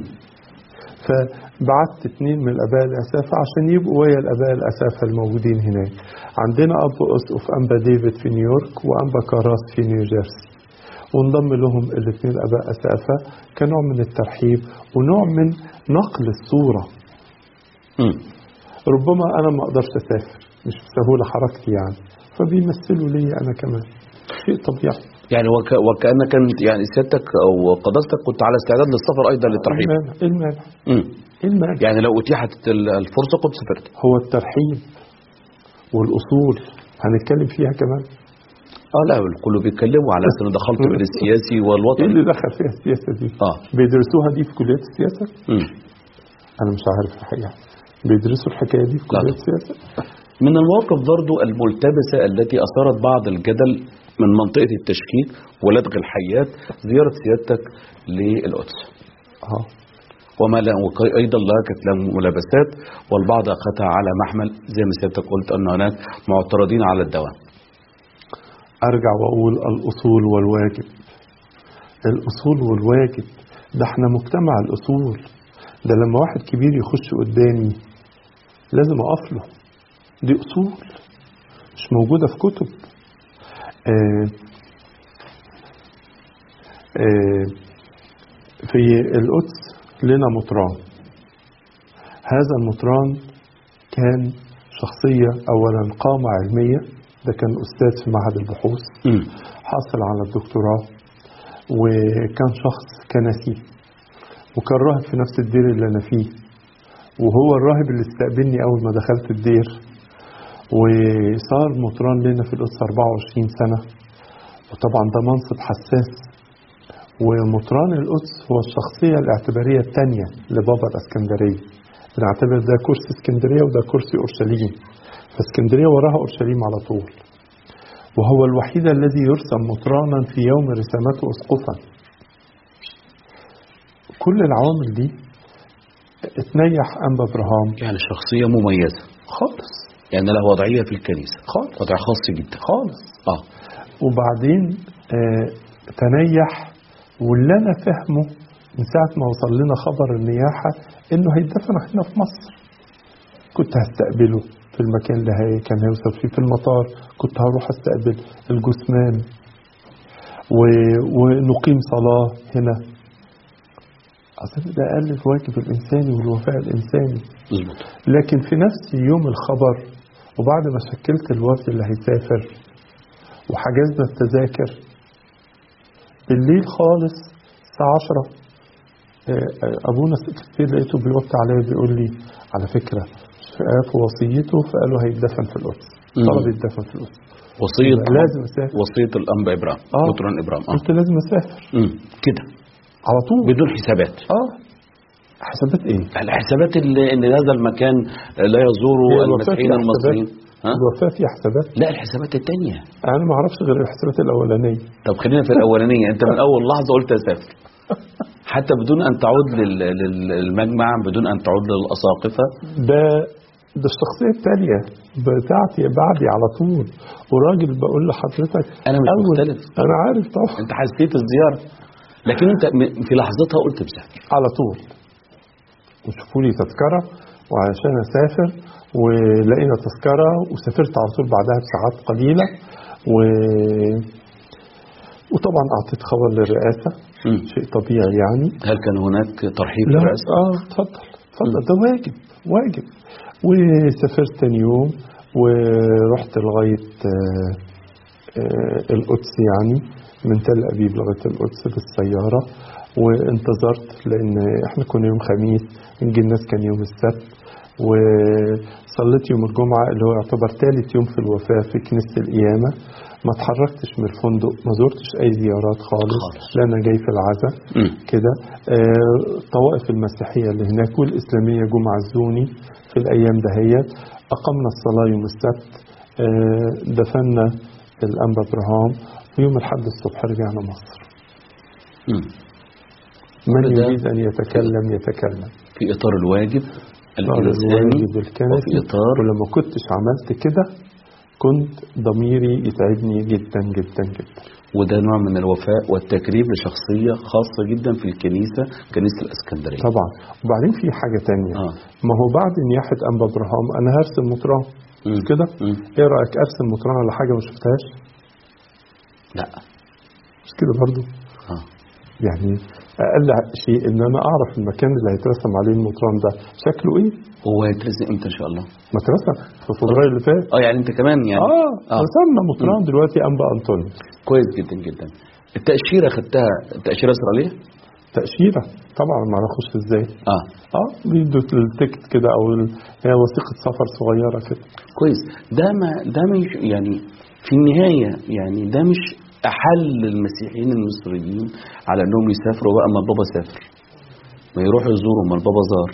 فبعت اتنين من الاباء الاسافه عشان يبقوا ويا الاباء الاسافه الموجودين هناك عندنا اب اسقف انبا ديفيد في نيويورك وانبا كاراس في نيوجيرسي وانضم لهم الاثنين اباء اسافه كنوع من الترحيب ونوع من نقل الصوره مم. ربما انا ما اقدرش اسافر مش بسهوله حركتي يعني فبيمثلوا لي انا كمان شيء طبيعي يعني وك وكأن كانت يعني سيادتك او قداستك كنت على استعداد للسفر ايضا ايه للترحيب المانع ايه المانع مم. ايه المانع يعني لو اتيحت ال- الفرصه كنت سافرت هو الترحيب والاصول هنتكلم فيها كمان اه لا الكل بيتكلموا على ان دخلت بين السياسي ايه والوطني اللي دخل فيها السياسه دي؟ اه بيدرسوها دي في كليات السياسه؟ مم. انا مش عارف الحقيقه بيدرسوا الحكايه دي في لا. كليات السياسه؟ من المواقف برضو الملتبسة التي أثارت بعض الجدل من منطقة التشكيك ولدغ الحيات زيارة سيادتك للقدس اه وما لا وك- أيضا لها كانت لها ملابسات والبعض أخذها على محمل زي ما سيادتك قلت أن هناك معترضين على الدوام ارجع واقول الاصول والواجب الاصول والواجب ده احنا مجتمع الاصول ده لما واحد كبير يخش قدامي لازم اقف له دي اصول مش موجودة في كتب آه آه في القدس لنا مطران هذا المطران كان شخصية أولا قامة علمية ده كان أستاذ في معهد البحوث مم. حصل على الدكتوراه وكان شخص كنسي وكان راهب في نفس الدير اللي أنا فيه وهو الراهب اللي استقبلني أول ما دخلت الدير وصار مطران لنا في القدس 24 سنة وطبعا ده منصب حساس ومطران القدس هو الشخصية الاعتبارية الثانية لبابا الاسكندرية بنعتبر ده كرسي اسكندرية وده كرسي أورشليم فاسكندرية وراها أورشليم على طول وهو الوحيد الذي يرسم مطرانا في يوم رسامته أسقفا كل العوامل دي اتنيح أنبا إبراهام يعني شخصية مميزة خالص يعني له وضعية في الكنيسة خالص وضع خاص جدا خالص اه وبعدين آه تنيح واللي انا فاهمه من ساعه ما وصل لنا خبر النياحه انه هيدفن هنا في مصر كنت هستقبله في المكان اللي هي كان هيوصل فيه في المطار كنت هروح استقبل الجثمان و... ونقيم صلاه هنا اظن ده اقل الواجب الانساني والوفاء الانساني مظبوط لكن في نفس يوم الخبر وبعد ما شكلت الوفد اللي هيسافر وحجزنا التذاكر بالليل خالص الساعة 10 أبونا السكرتير لقيته بيوطي عليا بيقول لي على فكرة شاف وصيته فقالوا هيتدفن في القدس مم. طلب يتدفن في القدس وصية لازم أسافر وصية الأنبا إبراهيم آه. مطران إبراهيم اه قلت لازم أسافر مم. كده على طول بدون حسابات اه حسابات ايه؟ الحسابات اللي ان هذا المكان لا يزوره هي الوفاة المسيحيين فيها المصريين ها؟ الوفاة فيها حسابات لا الحسابات التانية أنا ما أعرفش غير الحسابات الأولانية طب خلينا في الأولانية أنت من أول لحظة قلت أسافر حتى بدون أن تعود لل- لل- للمجمع بدون أن تعود للأساقفة ده ده الشخصية التانية بتاعتي بعدي على طول وراجل بقول لحضرتك أنا مش أول مختلف. أنا عارف طبعا أنت حسيت الزيارة لكن أنت م- في لحظتها قلت بسافر على طول وشوفوا لي تذكرة وعشان أسافر ولقينا تذكرة وسافرت على طول بعدها بساعات قليلة و وطبعا أعطيت خبر للرئاسة مم. شيء طبيعي يعني هل كان هناك ترحيب لا بالرئاسة؟ اه اتفضل اتفضل ده واجب واجب وسافرت تاني يوم ورحت لغاية آه، آه، القدس يعني من تل أبيب لغاية القدس بالسيارة وانتظرت لأن احنا كنا يوم خميس نجي الناس كان يوم السبت وصليت يوم الجمعة اللي هو يعتبر ثالث يوم في الوفاة في كنيسة القيامة ما اتحركتش من الفندق ما زرتش أي زيارات خالص خالص. لا أنا جاي في العزاء مم. كده آه، الطوائف المسيحية اللي هناك والإسلامية جم عزوني في الأيام دهيت أقمنا الصلاة يوم السبت آه، دفنا الأنبا إبراهام ويوم الحد الصبح رجعنا مصر مم. من كل ده يريد أن يتكلم يتكلم في إطار الواجب الواجب الإنساني وفي الكنسي إطار ولما كنتش عملت كده كنت ضميري يتعبني جدا جدا جدا وده نوع من الوفاء والتكريم لشخصية خاصة جدا في الكنيسة كنيسة الإسكندرية طبعا وبعدين في حاجة تانية آه. ما هو بعد نياحة أنبا إبراهام أنا هرسم مطران مم. مش كده مم. ايه رأيك ارسم مطران على حاجة ما شفتهاش لا مش كده برضو آه. يعني اقل شيء ان انا اعرف المكان اللي هيترسم عليه المطران ده شكله ايه هو هيترسم امتى ان شاء الله ما اترسم في فبراير اللي فات اه يعني انت كمان يعني اه آه. رسمنا مطران دلوقتي انبا انطوني كويس جدا جدا التأشيرة خدتها التأشيرة إسرائيلية تأشيرة طبعا ما نخش ازاي اه اه بيدوا التيكت كده او ال- هي وثيقة سفر صغيرة كده كويس ده ما ده مش يعني في النهاية يعني ده مش أحل المسيحيين المصريين على أنهم يسافروا بقى ما البابا سافر ما يروحوا يزوروا ما البابا زار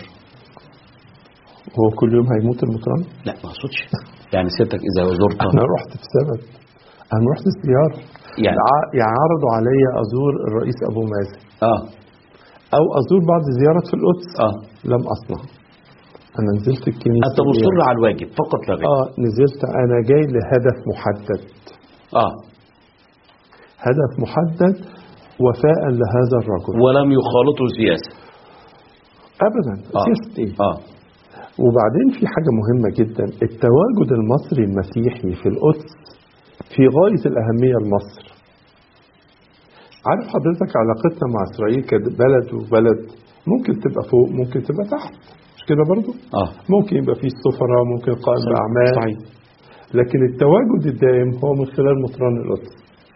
هو كل يوم هيموت المطران لا ما اقصدش يعني سيادتك إذا زرت انا رحت بسبب انا رحت زيارة يعني ع- يعني عرضوا عليا ازور الرئيس ابو مازن اه او ازور بعض الزيارات في القدس اه لم اصنع انا نزلت الكنيسة أنت مصر على الواجب فقط لا غير اه نزلت انا جاي لهدف محدد اه هدف محدد وفاء لهذا الرجل ولم يخالطوا سياسة ابدا آه. سياسة ايه اه وبعدين في حاجة مهمة جدا التواجد المصري المسيحي في القدس في غاية الأهمية لمصر عارف حضرتك علاقتنا مع إسرائيل كبلد وبلد ممكن تبقى فوق ممكن تبقى تحت مش كده برضو اه ممكن يبقى فيه السفراء ممكن قائم الأعمال صحيح لكن التواجد الدائم هو من خلال مطران القدس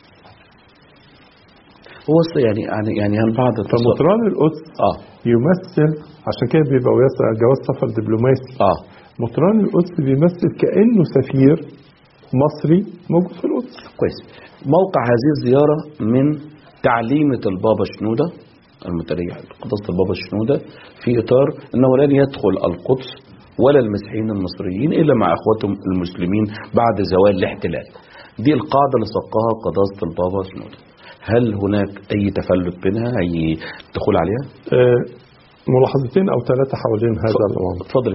هو أصل يعني يعني يعني البعض اتصل فمطران القدس اه يمثل عشان كده بيبقى ويسع جواز سفر دبلوماسي اه مطران القدس بيمثل كأنه سفير مصري موجود في القدس كويس موقع هذه الزيارة من تعليمة البابا شنودة المتريح قداسة البابا شنودة في إطار أنه لن يدخل القدس ولا المسيحيين المصريين إلا مع أخواتهم المسلمين بعد زوال الاحتلال دي القاعدة اللي سقها قداسة البابا شنودة هل هناك أي تفلت بينها أي دخول عليها؟ آه، ملاحظتين أو ثلاثة حوالين هذا الأمر اتفضل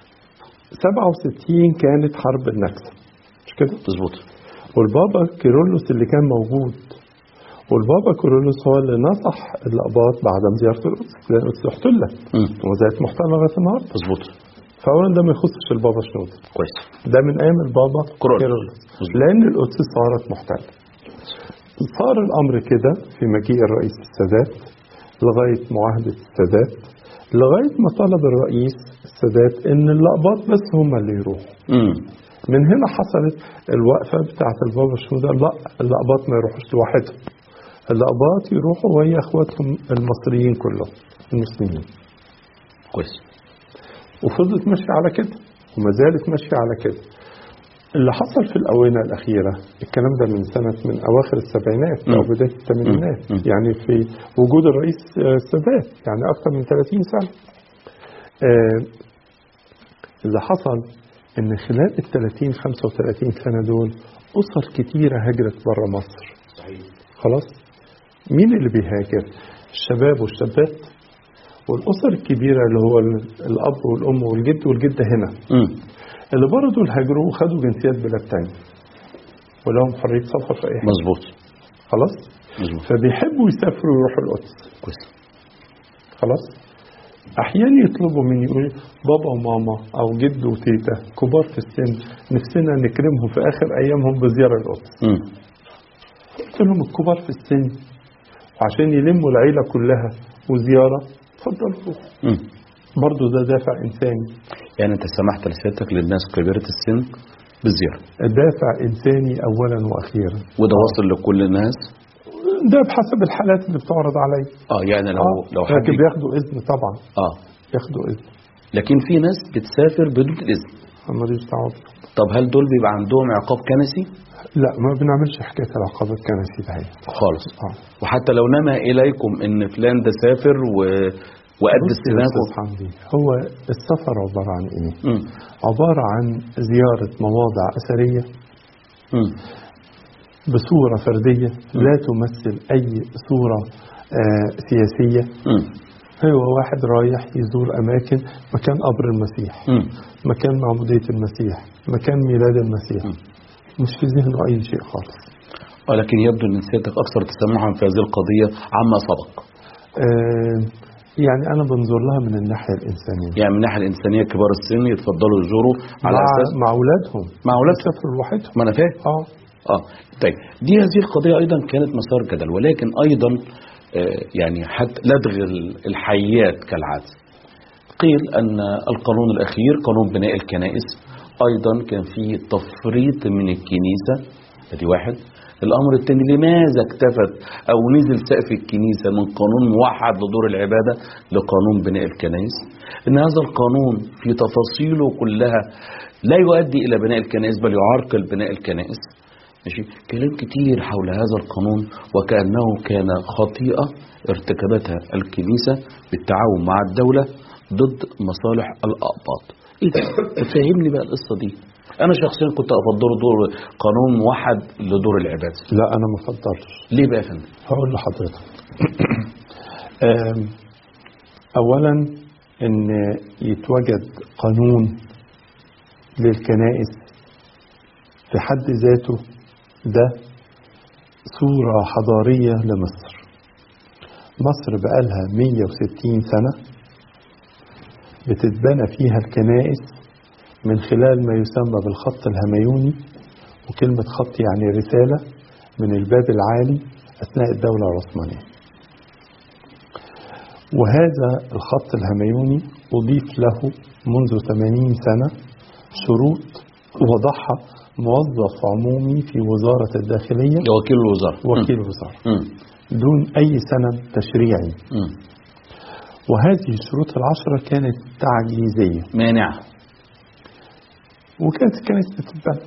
67 كانت حرب النكسة مش كده؟ تظبط والبابا كيرلس اللي كان موجود والبابا كيرلس هو اللي نصح الأقباط بعدم زيارة القدس لأن القدس احتلت مم. وما زالت محتلة لغاية النهاردة تظبط فأولا ده ما يخصش البابا شنودة كويس ده من أيام البابا كيرلس. كيرلس مظبوط. لأن القدس صارت محتلة صار الأمر كده في مجيء الرئيس السادات لغاية معاهدة السادات لغاية ما طلب الرئيس السادات إن الأقباط بس هم اللي يروحوا مم. من هنا حصلت الوقفة بتاعت البابا شنودة لا الأقباط ما يروحوش لوحدهم الأقباط يروحوا وهي إخواتهم المصريين كلهم المسلمين كويس وفضلت ماشية على كده وما زالت ماشية على كده اللي حصل في الآونة الأخيرة الكلام ده من سنة من أواخر السبعينات أو مم. بداية الثمانينات مم. مم. يعني في وجود الرئيس آه، السادات يعني أكثر من 30 سنة آه، اللي حصل إن خلال ال 30 35 سنة دول أسر كتيرة هجرت بره مصر صحيح خلاص مين اللي بيهاجر الشباب والشابات والأسر الكبيرة اللي هو ال- الأب والأم والجد والجدة هنا مم. اللي بره دول هاجروا وخدوا جنسيات بلاد تانية ولهم حرية سفر في أي حتة مظبوط خلاص مظبوط فبيحبوا يسافروا ويروحوا القدس كويس خلاص أحيانا يطلبوا مني يقولوا لي بابا وماما أو جد وتيتا كبار في السن نفسنا نكرمهم في آخر أيامهم بزيارة القدس مم. قلت لهم الكبار في السن عشان يلموا العيلة كلها وزيارة اتفضلوا روحوا مم. برضه ده دافع إنساني يعني انت سمحت لسيادتك للناس كبيرة السن بالزيارة دافع إنساني أولا وأخيرا وده واصل لكل الناس ده بحسب الحالات اللي بتعرض علي اه يعني لو آه، لو حد لكن بياخدوا إذن طبعا اه ياخدوا إذن لكن في ناس بتسافر بدون اذن أنا ماليش دعوة بيه. طب هل دول بيبقى عندهم عقاب كنسي لا ما بنعملش حكاية العقاب الكنسي ده هي. خالص اه وحتى لو نما اليكم ان فلان ده سافر و... وقد بص يا استناكم أستاذ حمدي هو السفر عبارة عن إيه؟ مم. عبارة عن زيارة مواضع أثرية مم. بصورة فردية لا تمثل أي صورة آه سياسية مم. هو واحد رايح يزور أماكن مكان قبر المسيح مم. مكان معمودية المسيح مكان ميلاد المسيح مم. مش في ذهنه أي شيء خالص آه، لكن يبدو ان سيادتك اكثر تسمعا في هذه القضيه عما سبق آه يعني أنا بنظر لها من الناحية الإنسانية يعني من الناحيه الانسانيه كبار السن يتفضلوا يزوروا على مع, اساس مع أولادهم مع اولاد يسافروا لوحدهم ما انا فاهم اه اه طيب دي هذه القضيه ايضا كانت مسار جدل ولكن ايضا آه، يعني حتى لدغ ال- الحيات كالعاده قيل ان القانون الاخير قانون بناء الكنائس ايضا كان فيه تفريط من الكنيسه ادي واحد الامر الثاني لماذا اكتفت او نزل سقف الكنيسه من قانون موحد لدور العباده لقانون بناء الكنائس ان هذا القانون في تفاصيله كلها لا يؤدي الى بناء الكنائس بل يعرقل بناء الكنائس ماشي كلام كتير حول هذا القانون وكأنه كان خطيئة ارتكبتها الكنيسة بالتعاون مع الدولة ضد مصالح الأقباط ايه ده تفهمني بقى القصة دي انا شخصيا كنت افضل دور قانون موحد لدور العبادة لا أنا ما أفضلش ليه بقى يا فندم هقول لحضرتك آم، أولا إن يتوجد قانون للكنائس في حد ذاته ده صورة حضارية لمصر مصر بقالها 160 سنة بتتبنى فيها الكنائس من خلال ما يسمى بالخط الهميوني وكلمة خط يعني رسالة من الباب العالي أثناء الدولة العثمانية وهذا الخط الهميوني أضيف له منذ 80 سنة شروط وضعها موظف عمومي في وزارة الداخلية وكيل الوزارة وكيل الوزارة مم. دون أي سند تشريعي مم. وهذه الشروط العشرة كانت تعجيزية مانعة وكانت الكنائس بتتبنى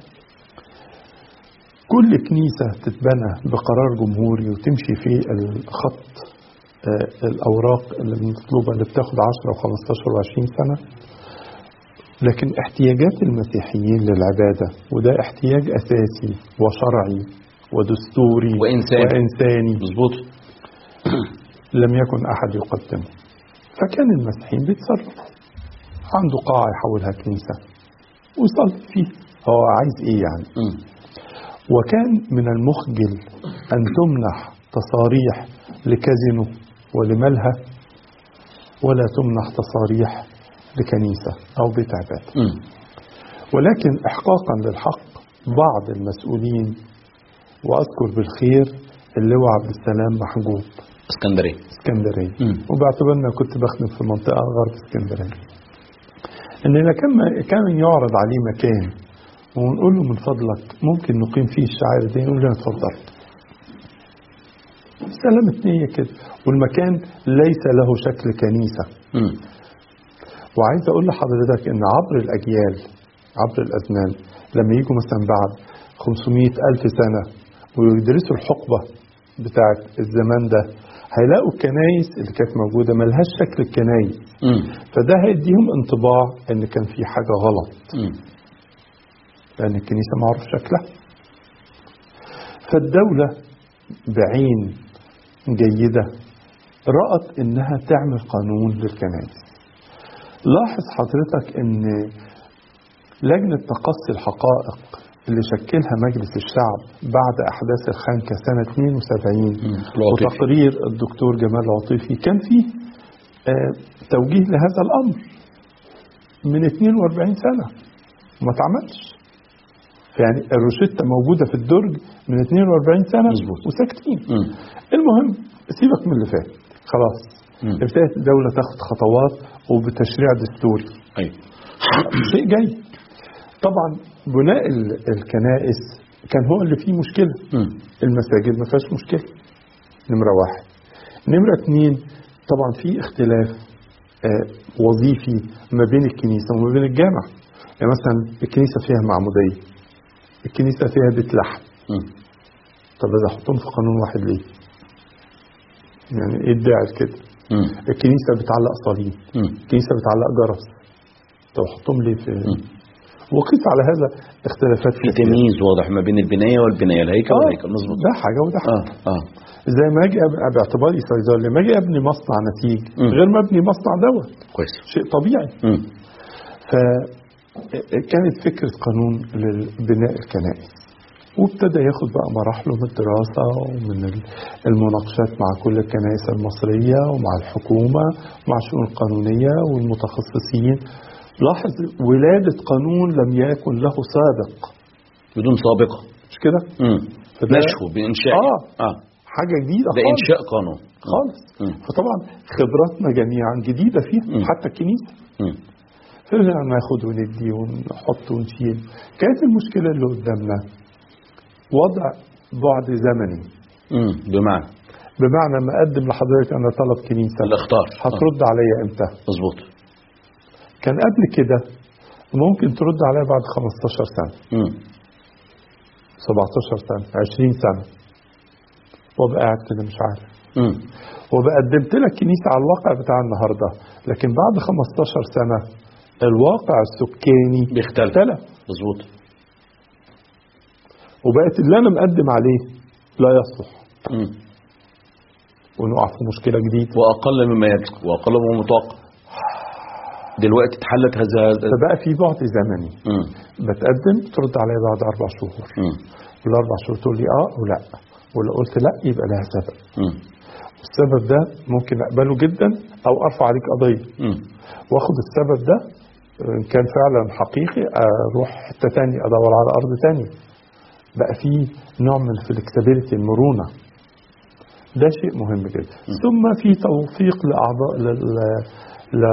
كل كنيسة تتبنى بقرار جمهوري وتمشي في الخط آه، الأوراق اللي المطلوبة اللي بتاخد 10 و15 و20 سنة لكن احتياجات المسيحيين للعبادة وده احتياج أساسي وشرعي ودستوري وإنساني. وإنساني مظبوط لم يكن أحد يقدمه فكان المسيحيين بيتصرفوا عنده قاعة يحولها كنيسة ويصلي فيه هو عايز إيه يعني مم. وكان من المخجل أن تمنح تصاريح لكازينو ولملهى ولا تمنح تصاريح لكنيسة أو بيت عبادة مم. ولكن إحقاقا للحق بعض المسؤولين وأذكر بالخير اللواء عبد السلام محجوب اسكندرية اسكندرية مم. وباعتبارنا كنت بخدم في منطقة غرب اسكندرية إننا كان كان يعرض عليه مكان ونقول له من فضلك ممكن نقيم فيه الشعائر دي يقول لنا اتفضل سلامة نية كده والمكان ليس له شكل كنيسة مم. وعايز اقول لحضرتك ان عبر الاجيال عبر الازمان لما يجوا مثلا بعد 500 الف سنه ويدرسوا الحقبه بتاعت الزمان ده هيلاقوا الكنايس اللي كانت موجوده ملهاش شكل الكنايس مم. فده هيديهم انطباع ان كان في حاجه غلط مم. لان الكنيسه معروف شكلها فالدوله بعين جيده رأت انها تعمل قانون للكنائس لاحظ حضرتك ان لجنة تقصي الحقائق اللي شكلها مجلس الشعب بعد احداث الخنكة سنة 72 مم. العاطفي. وتقرير الدكتور جمال العاطفي كان فيه آه، توجيه لهذا الامر من 42 سنة وما اتعملش يعني الروشتة موجودة في الدرج من 42 سنة مظبوط. وساكتين مم. المهم سيبك من اللي فات خلاص مم. ابتدت الدولة تاخد خطوات وبتشريع دستوري أيوة شيء جيد طبعا بناء ال- الكنائس كان هو اللي فيه مشكلة مم. المساجد ما فيهاش مشكلة نمرة واحد نمرة اتنين طبعا في اختلاف آه، وظيفي ما بين الكنيسة وما بين الجامع يعني مثلا الكنيسة فيها معمودية الكنيسة فيها بيت لحم مم. طب إذا أحطهم في قانون واحد ليه؟ يعني إيه الداعي كده؟ مم. الكنيسة بتعلق صليب مم. الكنيسة بتعلق جرس طب أحطهم ليه في مم. وقيس على هذا اختلافات في تمييز واضح ما بين البناية والبناية الهيكل آه، والهيكل مظبوط ده حاجة وده حاجة اه اه زي ما اجي أبقى باعتباري صيدلي لما اجي ابني مصنع نسيج مم. غير ما ابني مصنع دواء كويس شيء طبيعي مم. فكانت فكرة قانون لبناء الكنائس وابتدى ياخد بقى مراحله من الدراسة ومن ال- المناقشات مع كل الكنائس المصرية ومع الحكومة ومع الشؤون القانونية والمتخصصين لاحظ ولادة قانون لم يكن له سابق بدون سابقة مش كده؟ مم. فده- نشوه بإنشاء آه. اه حاجة جديدة ده خالص إنشاء قانون خالص مم. فطبعا خبراتنا جميعا جديدة فيها مم. حتى الكنيسة مم. فرجع ناخد وندي ونحط ونشيل كانت المشكلة اللي قدامنا وضع بعد زمني مم. بمعنى بمعنى ما اقدم لحضرتك انا طلب كنيسة الاختار هترد عليا امتى مظبوط كان قبل كده ممكن ترد عليا بعد 15 سنة مم. 17 سنة 20 سنة وابقى قاعد كده مش عارف مم. وبقى قدمت لك كنيسة على الواقع بتاع النهاردة لكن بعد 15 سنة الواقع السكاني بيختلف. اختلف مظبوط وبقت اللي انا مقدم عليه لا يصلح مم. ونقع في مشكلة جديدة وأقل مما يجب وأقل مما متوقع دلوقتي اتحلت هذا فبقى في بعد زمني مم. بتقدم ترد عليا بعد أربع شهور مم. والأربع شهور تقول لي اه ولا ولو قلت لا يبقى لها سبب مم. السبب ده ممكن اقبله جدا او ارفع عليك قضيه مم. واخد السبب ده ان كان فعلا حقيقي اروح حته تانية ادور على ارض تانية بقى في نوع من الفلكسبيليتي المرونه ده شيء مهم جدا ثم في توثيق لاعضاء لل...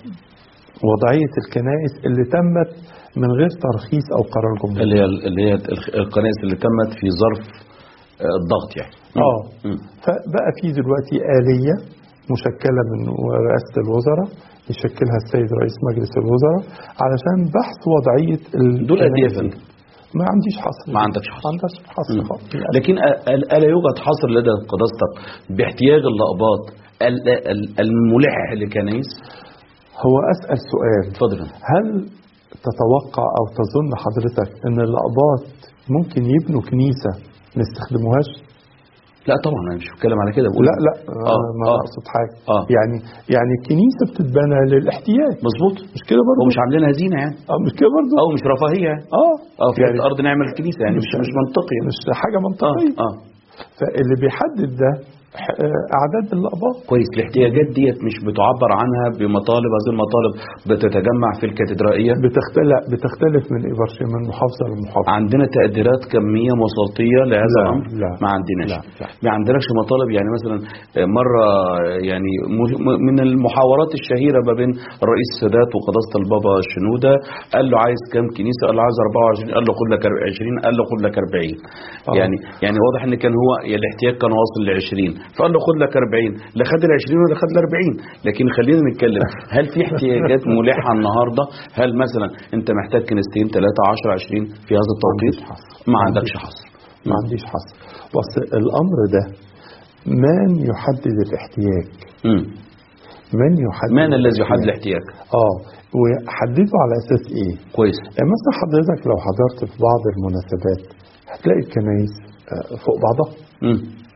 لوضعيه الكنائس اللي تمت من غير ترخيص او قرار جمهوري اللي هي اللي هي الخ- الكنائس اللي تمت في ظرف آه، الضغط يعني اه مم. فبقى في دلوقتي آلية مشكلة من رئاسة الوزراء يشكلها السيد رئيس مجلس الوزراء علشان بحث وضعية ال- دول قد ايه يا فندم؟ ما عنديش حصر ما عندكش حصر. ما عندكش حصر مم. خالص لكن أ- أ- ألا يوجد حصر لدى قداستك باحتياج اللقبات ال- ال- الملح لكنائس؟ هو أسأل سؤال اتفضل يا فندم. هل تتوقع أو تظن حضرتك أن الأقباط ممكن يبنوا كنيسة ما يستخدموهاش؟ لا طبعا انا مش بتكلم على كده بقول لا لا آه، أنا ما آه. أقصد حاجة آه. يعني يعني الكنيسة بتتبنى للاحتياج مظبوط مش كده برضه؟ ومش عاملينها زينه يعني آه مش كده برضه؟ او مش رفاهيه يعني اه اه في يعني الارض نعمل كنيسه يعني مش مش منطقي مش حاجة اه منطقية اه فاللي بيحدد ده ح- آه، أعداد الأقباط كويس الاحتياجات ديت مش بتعبر عنها بمطالب هذه المطالب بتتجمع في الكاتدرائيه بتختلف بتختلف من إبرشيم من محافظة لمحافظة عندنا تقديرات كميه وسطيه لهذا لا، الامر لا. ما عندناش لا، لا. ما عندناش مطالب يعني مثلا مره يعني م- من المحاورات الشهيره ما بين الرئيس السادات وقداسه البابا الشنوده قال له عايز كام كنيسه قال له عايز 24 قال له خد لك 20 قال له خد لك 40 آه. يعني يعني واضح ان كان هو الاحتياج كان واصل ل 20 فقال له خد لك 40 لا خد ال 20 ولا خد ال 40 لكن خلينا نتكلم هل في احتياجات ملحه النهارده هل مثلا انت محتاج كنيستين 3 10 20 في هذا التوقيت عنديش حصر. ما عندكش حصر ما عنديش حصر بس الأمر ده من يحدد الاحتياج مم. من يحدد من الذي يحدد الاحتياج؟ الاحتياج اه ويحدده على أساس إيه؟ كويس يعني مثلا حضرتك لو حضرت في بعض المناسبات هتلاقي الكنايس آه، فوق بعضها مم.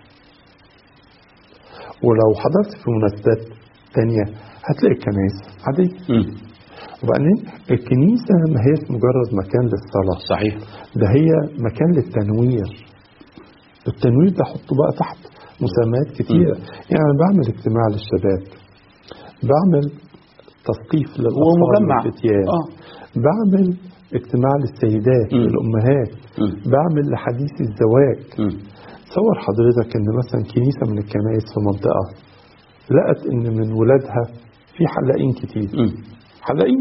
ولو حضرت في مناسبات تانية هتلاقي الكنايس عادية مم. وبعدين الكنيسة ما هيش مجرد مكان للصلاة صحيح ده هي مكان للتنوير التنوير ده حطه بقى تحت مسميات كتيرة يعني أنا بعمل اجتماع للشباب بعمل تثقيف للأطفال ومجمع. والفتيان آه. بعمل اجتماع للسيدات مم. الأمهات مم. بعمل لحديث الزواج مم. تصور حضرتك ان مثلا كنيسة من الكنائس في منطقة لقت ان من ولادها في حلاقين كتير مم. حلاقين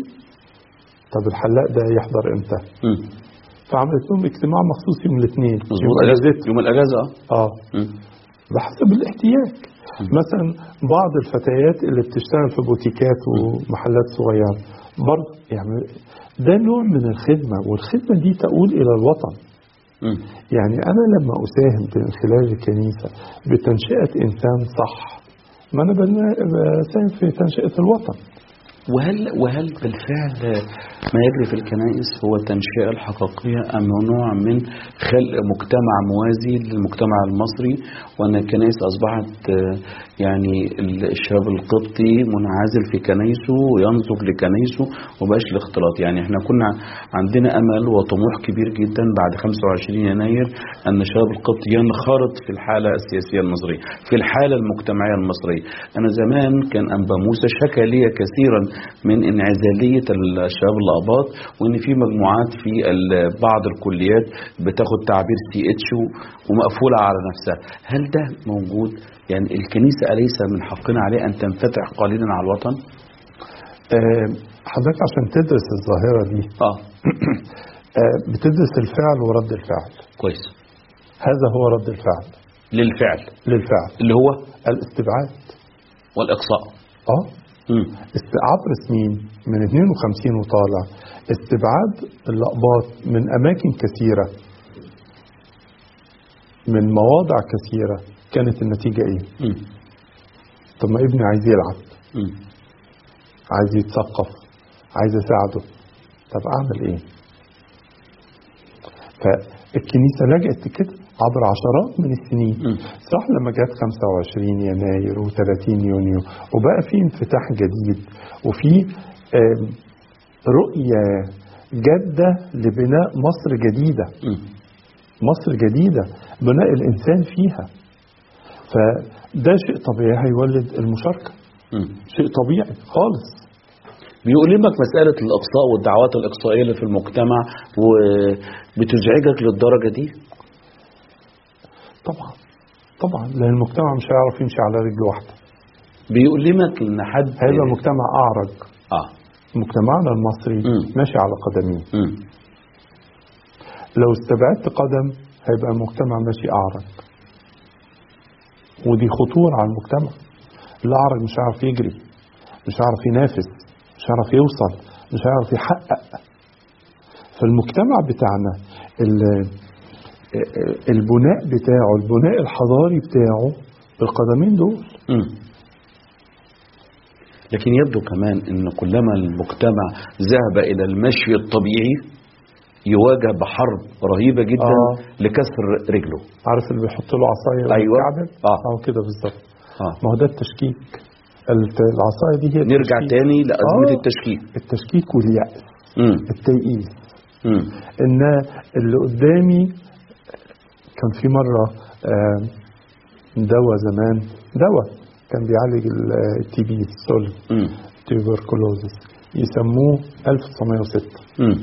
طب الحلاق ده يحضر امتى مم. فعملت لهم اجتماع مخصوص يوم الاثنين مظبوط اجازه يوم الاجازه اه اه مم. بحسب الاحتياج مثلا بعض الفتيات اللي بتشتغل في بوتيكات ومحلات صغيرة برضه يعني ده نوع من الخدمة والخدمة دي تقول إلى الوطن مم. يعني أنا لما أساهم من خلال الكنيسة بتنشئة إنسان صح ما أنا بنا- بساهم في تنشئة الوطن وهل وهل بالفعل ما يجري في الكنائس هو التنشئة الحقيقية أم نوع من خلق مجتمع موازي للمجتمع المصري وأن الكنائس أصبحت آه، يعني الشباب القبطي منعزل في كنايسه وينظر لكنايسه وبقاش الاختلاط يعني احنا كنا عندنا أمل وطموح كبير جدا بعد 25 يناير أن الشباب القبطي ينخرط في الحالة السياسية المصرية في الحالة المجتمعية المصرية أنا زمان كان أنبا موسى شكى لي كثيرا من انعزالية الشباب الأباط وإن في مجموعات في ال- بعض الكليات بتاخد تعبير سي اتش ومقفولة على نفسها هل ده موجود يعني الكنيسة أليس من حقنا عليه أن تنفتح قليلا على الوطن آه، حضرتك عشان تدرس الظاهرة دي آه آه، بتدرس الفعل ورد الفعل كويس هذا هو رد الفعل للفعل للفعل اللي هو الاستبعاد والإقصاء اه مم. است- عبر سنين من 52 وطالع استبعاد الأقباط من أماكن كثيرة من مواضع كثيرة كانت النتيجة إيه؟ مم. طب ما ابني عايز يلعب مم. عايز يتثقف عايز أساعده طب أعمل إيه؟ فالكنيسة لجأت كده عبر عشرات من السنين مم. صح لما جت 25 يناير و30 يونيو وبقى في انفتاح جديد وفي آم، رؤية جادة لبناء مصر جديدة مم. مصر جديدة بناء الإنسان فيها فده شيء طبيعي هيولد المشاركة مم. شيء طبيعي خالص بيؤلمك مسألة الإقصاء والدعوات الإقصائية اللي في المجتمع وبتزعجك للدرجة دي طبعا طبعا لأن المجتمع مش هيعرف يمشي على رجل واحدة بيؤلمك إن حد هيبقى مجتمع أعرج آه مجتمعنا المصري مم. ماشي على قدمين مم. لو استبعدت قدم هيبقى المجتمع ماشي أعرج ودي خطورة على المجتمع الأعرج مش هيعرف يجري مش هيعرف ينافس مش هيعرف يوصل مش هيعرف يحقق فالمجتمع بتاعنا ال- البناء بتاعه البناء الحضاري بتاعه بالقدمين دول مم. لكن يبدو كمان ان كلما المجتمع ذهب الى المشي الطبيعي يواجه بحرب رهيبه جدا آه. لكسر رجله عارف اللي بيحط له عصايه أيوة. ويتكعبل؟ آه. اه كده بالظبط آه. ما هو ده التشكيك الت- العصايه دي هي نرجع التشكيك. تاني لازمه آه. التشكيك التشكيك واليأس مم. التيئيس مم. ان اللي قدامي كان في مره آه، دواء زمان دواء كان بيعالج التي بي السل مم. تيوبركلوزس يسموه 1906 مم.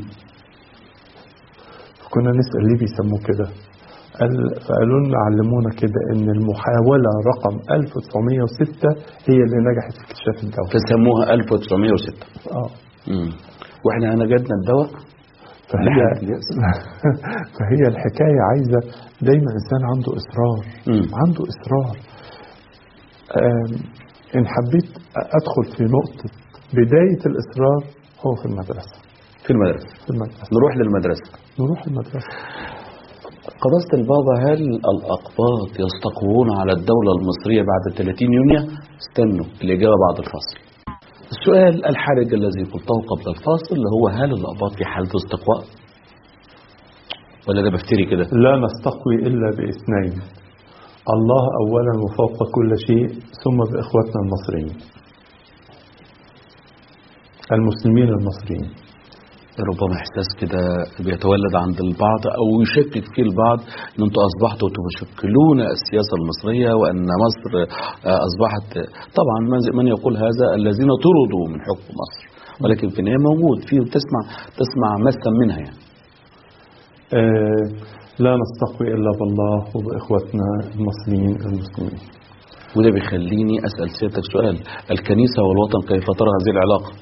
كنا نسأل ليه بيسموه كده قال فقالوا لنا علمونا كده ان المحاولة رقم 1906 هي اللي نجحت في اكتشاف الدواء فسموها 1906 اه مم. واحنا نجدنا الدواء فهي لحد اليأس. فهي الحكاية عايزة دايما إنسان عنده إصرار مم. عنده إصرار آم، إن حبيت أدخل في نقطة بداية الإصرار هو في المدرسة في المدرسه في المدرسة نروح للمدرسه نروح المدرسة قداسة البابا هل الأقباط يستقرون على الدولة المصرية بعد 30 يونيو؟ استنوا الإجابة بعد الفاصل. السؤال الحرج الذي قلته قبل الفاصل اللي هو هل الأقباط في حالة استقواء؟ ولا ده بفتري كده؟ لا نستقوي إلا باثنين الله أولا وفوق كل شيء ثم بإخوتنا المصريين المسلمين المصريين ربما إحساس كده بيتولد عند البعض أو يشكك فيه البعض أن أنتم أصبحتوا تشكلون السياسة المصرية وأن مصر آه، أصبحت طبعا من- من يقول هذا الذين طردوا من حكم مصر ولكن في النهاية موجود فيه تسمع تسمع مسا منها يعني آه لا نستقوي إلا بالله وبإخوتنا المصريين المسلمين وده بيخليني أسأل سيادتك سؤال الكنيسة والوطن كيف ترى هذه العلاقة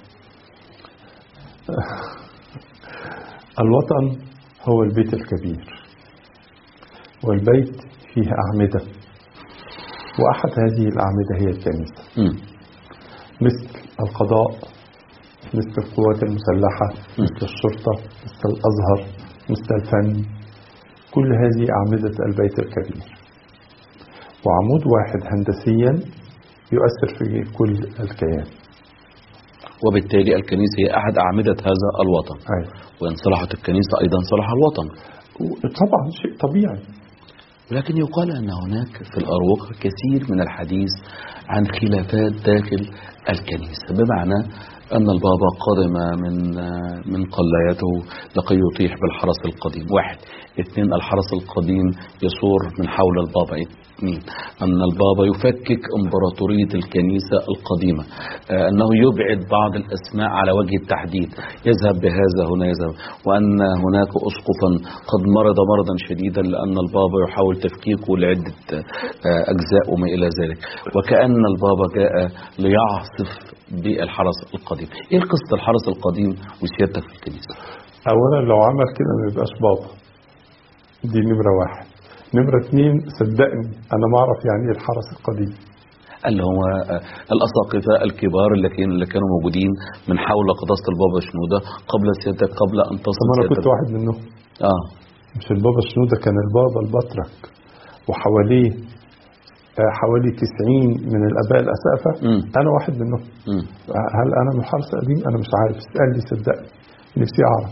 الوطن هو البيت الكبير والبيت فيه أعمدة وأحد هذه الأعمدة هي الكنيسة مم. مثل القضاء مثل القوات المسلحة مثل الشرطة مثل الأزهر مثل الفن كل هذه أعمدة البيت الكبير وعمود واحد هندسيا يؤثر في كل الكيان وبالتالي الكنيسة هي أحد أعمدة هذا الوطن أيوة. وإن صلحت الكنيسة أيضا صلح الوطن طبعا شيء طبيعي ولكن يقال أن هناك في الأروقة كثير من الحديث عن خلافات داخل الكنيسة بمعنى أن البابا قدم من من قلايته لكي يطيح بالحرس القديم واحد اثنين الحرس القديم يصور من حول البابا اثنين أن البابا يفكك إمبراطورية الكنيسة القديمة آه، أنه يبعد بعض الأسماء على وجه التحديد يذهب بهذا هنا يذهب وأن هناك أسقفا قد مرض مرضا شديدا لأن البابا يحاول تفكيكه لعدة آه، أجزاء وما إلى ذلك وكأن البابا جاء ليعصف بالحرس القديم إيه قصة الحرس القديم وسيادتك في الكنيسة أولا لو عمل كده ما يبقاش بابا دي نمرة واحد نمرة اتنين صدقني أنا ما أعرف يعني إيه الحرس القديم اللي هو آه، الأساقفة الكبار اللي كانوا اللي كانوا موجودين من حول قداسة البابا شنودة قبل سيادتك قبل أن تصل طب أنا كنت سيادتك واحد منهم آه مش البابا شنودة كان البابا البطرك وحواليه آه، حوالي 90 من الآباء الأسقفة مم. أنا واحد منهم مم. هل أنا من الحرس القديم أنا مش عارف اسألني صدقني نفسي أعرف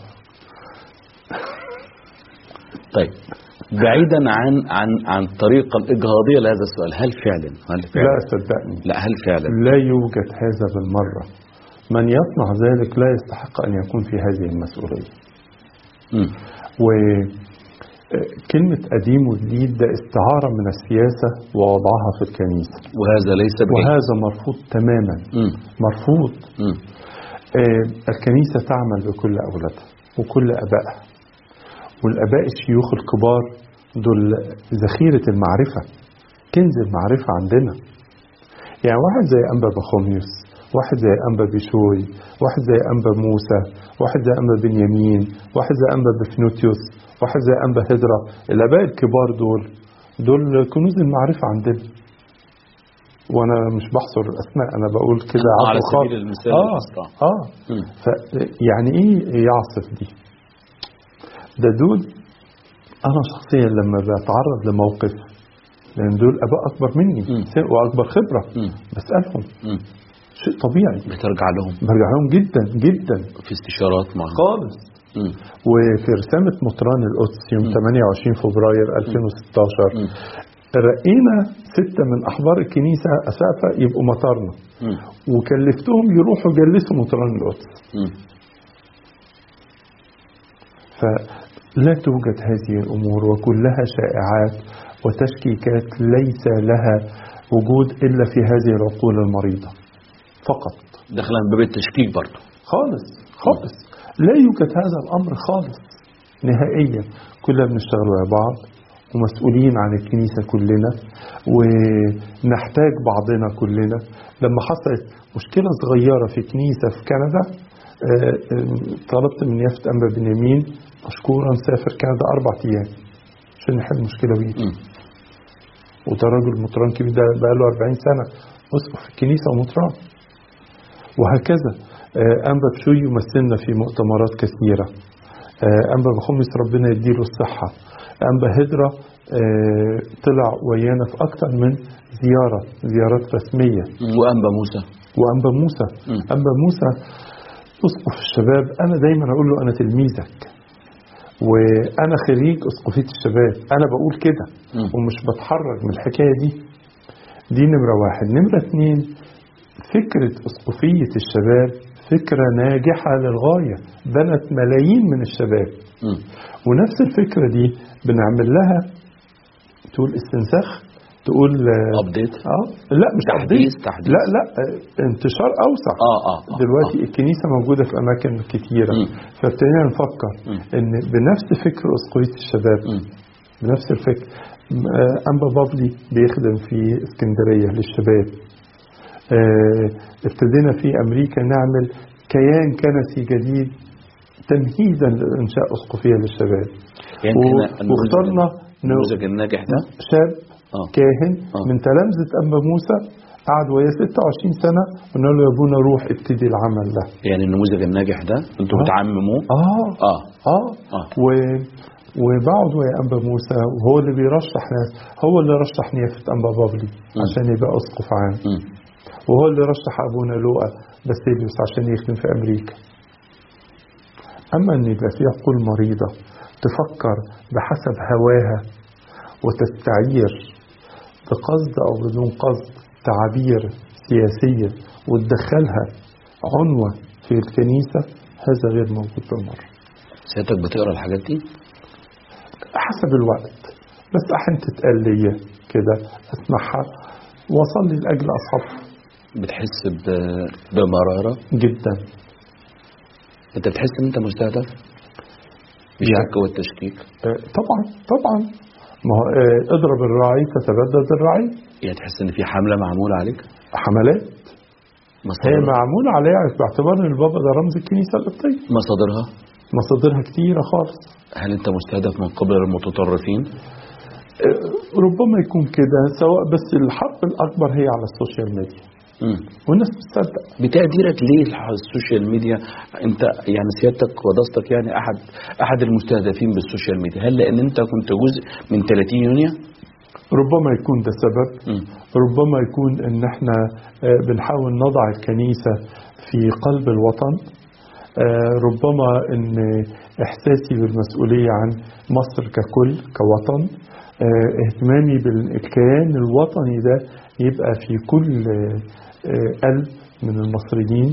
طيب بعيدا عن عن عن الطريقة الإجهاضية لهذا السؤال هل فعلا هل لا فعلا صدقني لا هل فعلا لا يوجد هذا بالمرة من يصنع ذلك لا يستحق أن يكون في هذه المسؤولية مم. و آه، كلمة قديم وجديد ده استعارة من السياسة ووضعها في الكنيسة وهذا ليس بجيد وهذا مرفوض تماما مم. مرفوض مم. آه، الكنيسة تعمل بكل أولادها وكل أبائها والآباء الشيوخ الكبار دول ذخيرة المعرفة كنز المعرفة عندنا يعني واحد زي أنبا بخوميوس واحد زي أنبا بيشوي واحد زي أنبا موسى واحد زي أنبا بنيامين واحد زي أنبا بفنوتيوس واحد زي أنبا هدرة الآباء الكبار دول دول كنوز المعرفة عندنا وانا مش بحصر الاسماء انا بقول كده على عفو سبيل خالص. المثال اه الأسرع. اه مم. ف يعني ايه يعصف دي ده دول انا شخصيا لما بتعرض لموقف لان دول اباء اكبر مني مم. واكبر خبره مم. بسالهم مم. شيء طبيعي بترجع لهم برجع لهم جدا جدا في استشارات مع خالص مم. وفي رسالة مطران القدس يوم مم. 28 فبراير 2016 مم. رقينا ستة من أحبار الكنيسة أسافة يبقوا مطارنا مم. وكلفتهم يروحوا يجلسوا مطران القدس مم. فلا توجد هذه الأمور وكلها شائعات وتشكيكات ليس لها وجود إلا في هذه العقول المريضة فقط داخلا باب التشكيك برضه خالص خالص لا يوجد هذا الأمر خالص نهائيا كلنا بنشتغل مع بعض ومسؤولين عن الكنيسة كلنا ونحتاج بعضنا كلنا لما حصلت مشكلة صغيرة في كنيسة في كندا آه، آه، طلبت من يافت أنبا بنيامين مشكورا سافر كندا أربع أيام عشان نحل المشكلة ويجي مم. وده راجل مطران كبير ده بقى له 40 سنة أسقف في الكنيسة ومطران وهكذا آه، أنبا بشوي يمثلنا في مؤتمرات كثيرة آه، أنبا بخمس ربنا يديله الصحة أنبا هدرة آه، طلع ويانا في أكتر من زيارة زيارات رسمية وأنبا موسى وأنبا موسى مم. أنبا موسى أسقف الشباب أنا دايما أقول له أنا تلميذك وأنا خريج أسقفية الشباب أنا بقول كده مم. ومش بتحرج من الحكاية دي دي نمرة واحد نمرة اتنين فكرة أسقفية الشباب فكرة ناجحة للغاية بنت ملايين من الشباب مم. ونفس الفكرة دي بنعمل لها تقول استنساخ تقول آه، أبديت اه لا مش تحديث update. تحديث لا لا آه، انتشار اوسع آه آه, آه دلوقتي الكنيسه موجوده في اماكن كتيره مم. فابتدينا نفكر مم. ان بنفس فكر اسقفيه الشباب مم. بنفس الفكر آه، انبا بابلي بيخدم في اسكندريه للشباب آه، ابتدينا في امريكا نعمل كيان كنسي جديد تمهيدا لانشاء اسقفيه للشباب يعني و- إحنا النموذج- واخترنا ن- النموذج الناجح ده شاب آه. كاهن آه. من تلامذة أنبا موسى قعد وياه 26 سنة قلنا له يا ابونا روح ابتدي العمل ده يعني النموذج الناجح ده انتوا آه. بتعمموه اه اه اه, آه. و وبقعد ويا انبا موسى وهو اللي بيرشح ناس هو اللي رشح نيافة انبا بابلي عشان يبقى اسقف عام مم. وهو اللي رشح ابونا لوقا باسيليوس عشان يخدم في امريكا اما ان يبقى في عقول مريضه تفكر بحسب هواها وتستعير بقصد او بدون قصد تعابير سياسيه وتدخلها عنوه في الكنيسه هذا غير موجود بالمره سيادتك بتقرا الحاجات دي حسب الوقت بس احيانا تتقال ليا كده اسمعها واصلي لاجل اصحابها بتحس ب- بمراره جدا انت بتحس ان انت مستهدف بالشك والتشكيك آه، طبعا طبعا ما هو آه، اضرب الراعي فتبدد الراعي يعني تحس ان في حمله معموله عليك حملات هي مصادرها معمولة عليها باعتبار ان البابا ده رمز الكنيسة القبطية مصادرها مصادرها كتيرة خالص هل انت مستهدف من قبل المتطرفين آه، ربما يكون كده سواء بس الحرب الأكبر هي على السوشيال ميديا مم. والناس بتصدق بتقديرك ليه الح- السوشيال ميديا انت يعني سيادتك ودستك يعني احد احد المستهدفين بالسوشيال ميديا هل لان انت كنت جزء من 30 يونيو ربما يكون ده سبب مم. ربما يكون ان احنا آه، بنحاول نضع الكنيسة في قلب الوطن آه، ربما ان احساسي بالمسؤولية عن مصر ككل كوطن آه، اهتمامي بالكيان الوطني ده يبقى في كل آه، آه، قلب من المصريين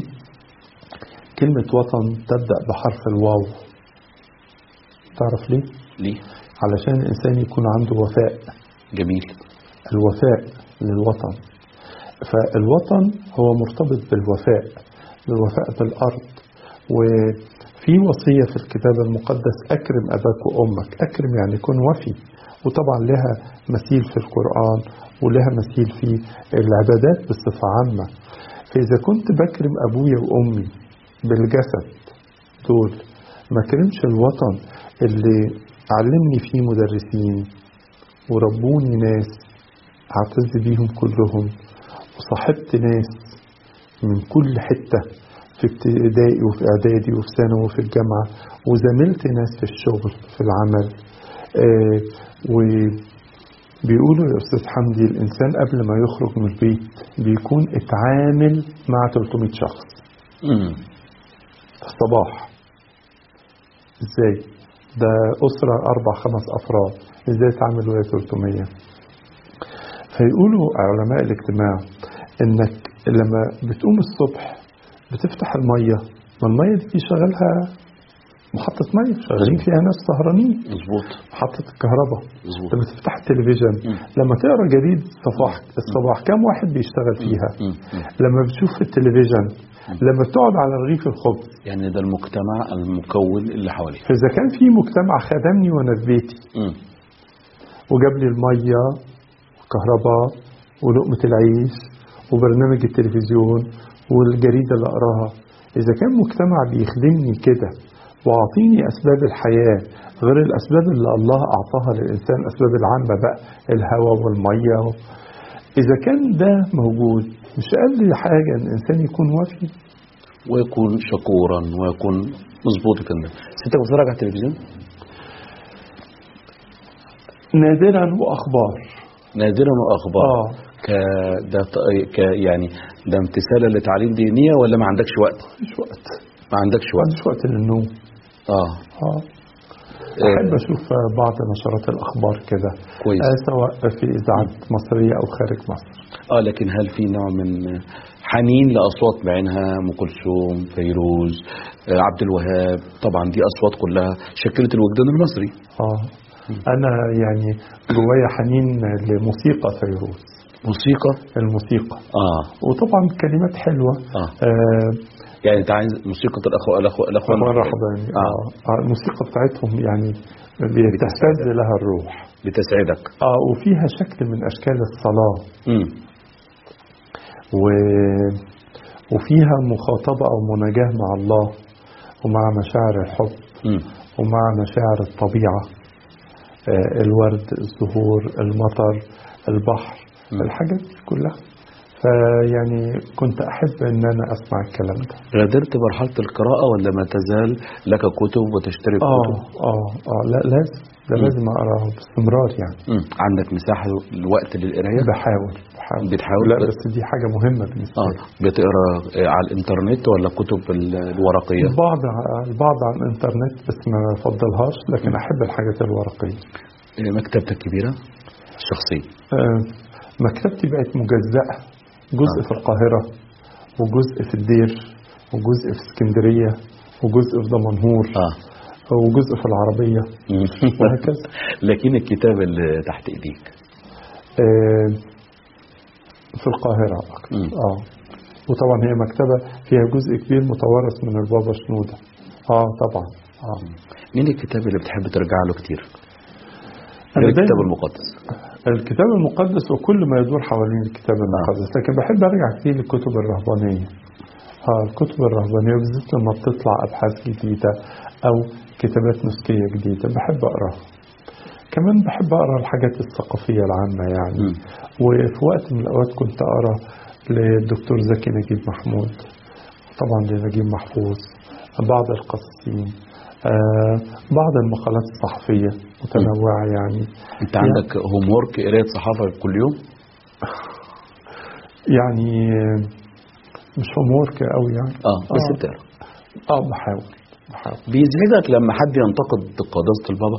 كلمة وطن تبدأ بحرف الواو تعرف ليه؟ ليه علشان الإنسان يكون عنده وفاء جميل الوفاء للوطن فالوطن هو مرتبط بالوفاء بالوفاء بالأرض وفي وصية في الكتاب المقدس أكرم أباك وأمك أكرم يعني يكون وفي وطبعا لها مثيل في القرآن ولها مثيل في العبادات بصفة عامة فإذا كنت بكرم أبويا وأمي بالجسد دول ما كرمش الوطن اللي علمني فيه مدرسين وربوني ناس اعتز بيهم كلهم وصاحبت ناس من كل حتة في ابتدائي وفي اعدادي وفي ثانوي وفي الجامعة وزميلت ناس في الشغل في العمل آه وبيقولوا يا أستاذ حمدي الإنسان قبل ما يخرج من البيت بيكون اتعامل مع 300 شخص مم. في الصباح ازاي ده أسرة أربع خمس أفراد ازاي تعمل وهي 300 فيقولوا علماء الاجتماع انك لما بتقوم الصبح بتفتح المية ما المية دي شغالها محطة مية شغالين فيها ناس سهرانين مظبوط محطة الكهرباء مظبوط لما تفتح التلفزيون مم. لما تقرا جريد صباح الصباح كم واحد بيشتغل فيها مم. مم. لما بتشوف في التلفزيون لما بتقعد على رغيف الخبز يعني ده المجتمع المكون اللي حواليه فإذا كان في مجتمع خدمني وأنا في بيتي مم. وجاب لي المية والكهرباء ولقمة العيش وبرنامج التلفزيون والجريدة اللي أقراها إذا كان مجتمع بيخدمني كده وأعطيني أسباب الحياة غير الأسباب اللي الله أعطاها للإنسان الأسباب العامة بقى الهواء والمية إذا كان ده موجود مش أقل حاجة إن الإنسان يكون وفي ويكون شكورا ويكون مظبوط كده ستة بتتفرج على التلفزيون نادرا وأخبار نادرا واخبار آه ك... ده ط- ك... يعني ده امتثال لتعليم دينيه ولا ما عندكش وقت مفيش وقت ما عندكش ما وقت عنديش وقت للنوم اه اه أحب أشوف بعض نشرات الأخبار كده كويس آه، سواء في إذاعات مصرية أو خارج مصر اه لكن هل في نوع من حنين لاصوات بعينها ام كلثوم فيروز آه، عبد الوهاب طبعا دي اصوات كلها شكلت الوجدان المصري آه أنا يعني جوايا حنين لموسيقى فيروز موسيقى الموسيقى اه وطبعا كلمات حلوة اه آه يعني انت عايز موسيقى الاخوه الاخوه الاخوه أخوان رحباني آه. آه. آه الموسيقى بتاعتهم يعني بتهتز لها الروح بتسعدك آه وفيها شكل من أشكال الصلاة امم و... وفيها مخاطبة أو مناجاة مع الله ومع مشاعر الحب امم ومع مشاعر الطبيعة آه، الورد الزهور المطر البحر مم. الحاجات دي كلها فيعني كنت أحب أن أنا أسمع الكلام ده غادرت مرحله القراءه ولا ما تزال لك كتب وتشتري آه كتب آه آه لا لازم ده مم. لازم أقراه باستمرار يعني مم. عندك مساحه الوقت للقرايه بحاول بحاول بتحاول لا بت- بس دي حاجة مهمة بالنسبة اه لي بتقرا آه، على الانترنت ولا كتب ال- الورقيه البعض ع- البعض على الإنترنت بس ما بفضلهاش لكن أحب الحاجات الورقية آه، مكتبتك الكبيره الشخصيه آه، مكتبتي بقت مجزأة جزء في القاهرة وجزء في الدير وجزء في اسكندرية وجزء في دمنهور اه وجزء في العربية وهكذا لكن الكتاب اللي تحت ايديك آه، في القاهرة أكتر مم. آه وطبعا هي مكتبة فيها جزء كبير متوارث من البابا شنودة آه طبعا آه مين الكتاب اللي بتحب ترجع له كتير أنا غير الكتاب دايماً- المقدس الكتاب المقدس وكل ما يدور حوالين الكتاب المقدس لكن بحب ارجع كتير للكتب الرهبانيه اه الكتب الرهبانيه بالذات لما بتطلع ابحاث جديده او كتابات نسكيه جديده بحب اقراها كمان بحب اقرا الحاجات الثقافيه العامه يعني مم. وفي وقت من الاوقات كنت اقرا للدكتور زكي نجيب محمود طبعا لنجيب محفوظ بعض القصصين آه بعض المقالات الصحفيه متنوعه يعني انت عندك هوم وورك قرايه صحافه كل يوم يعني مش هومورك قوي يعني اه بس آه. بتقرا اه بحاول بحاول بيزعجك لما حد ينتقد قداسه البابا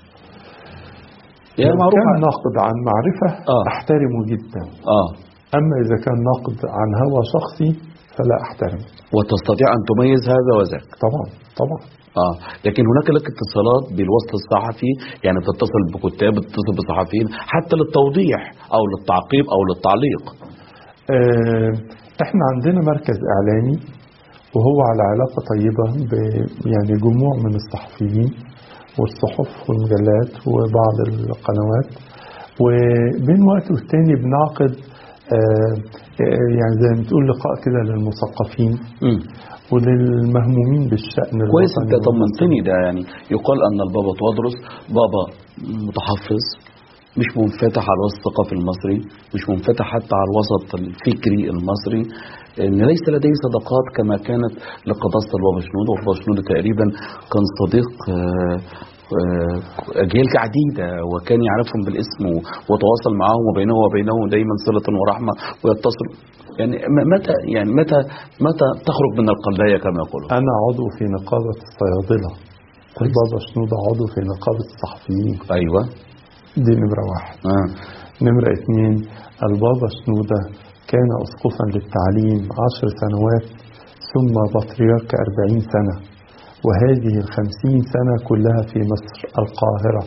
يعني لو معروف كان عن- ناقد عن معرفة آه. أحترمه جدا اه أما إذا كان ناقد عن هوى شخصي فلا أحترم وتستطيع أن تميز هذا وذاك طبعا طبعا اه لكن هناك لك اتصالات بالوسط الصحفي يعني بتتصل بكتاب بتتصل بصحفيين حتى للتوضيح او للتعقيب او للتعليق آه، احنا عندنا مركز اعلامي وهو على علاقة طيبة ب يعني جموع من الصحفيين والصحف والمجلات وبعض القنوات وبين وقت والتاني بنعقد آه، آه، يعني زي ما تقول لقاء كده للمثقفين امم وللمهمومين بالشأن كويس الوطني انت طمنتني ده يعني يقال ان البابا تودرس بابا متحفظ مش منفتح على الوسط الثقافي المصري مش منفتح حتى على الوسط الفكري المصري ان ليس لديه صداقات كما كانت لقداسه البابا شنودة والبابا شنودة تقريبا كان صديق آه، آه، اجيال عديده وكان يعرفهم بالاسم وتواصل معهم وبينه وبينه دايما صله ورحمه ويتصل يعني م- متى يعني متى متى تخرج من القلبية كما يقولون أنا عضو في نقابة الصيادلة البابا شنودة عضو في نقابة الصحفيين ايوه دي نمرة واحد آه. نمرة اثنين البابا شنودة كان أسقفا للتعليم عشر سنوات ثم بطريرك أربعين سنة وهذه الخمسين سنة كلها في مصر القاهرة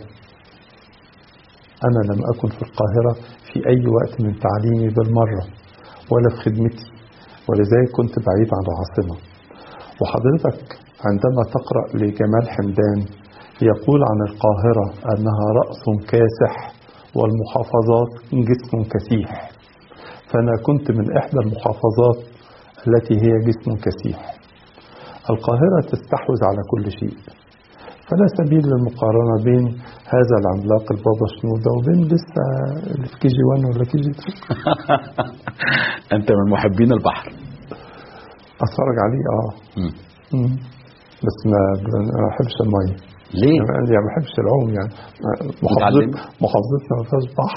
أنا لم أكن في القاهرة في أي وقت من تعليمي بالمرة ولا في خدمتي ولذلك كنت بعيد عن العاصمة وحضرتك عندما تقرأ لجمال حمدان يقول عن القاهرة أنها رأس كاسح والمحافظات جسم كسيح فأنا كنت من إحدى المحافظات التي هي جسم كسيح القاهرة تستحوذ على كل شيء فلا سبيل للمقارنة بين هذا العملاق البابا شنودة وبين لسه اللي في كي جي 1 ولا كي جي 2 انت من محبين البحر أتفرج عليه اه مم. مم. بس ما ما بحبش المية ليه؟ يعني يعني ما بحبش العوم يعني متعلم؟ محافظت محافظتنا ما فيهاش بحر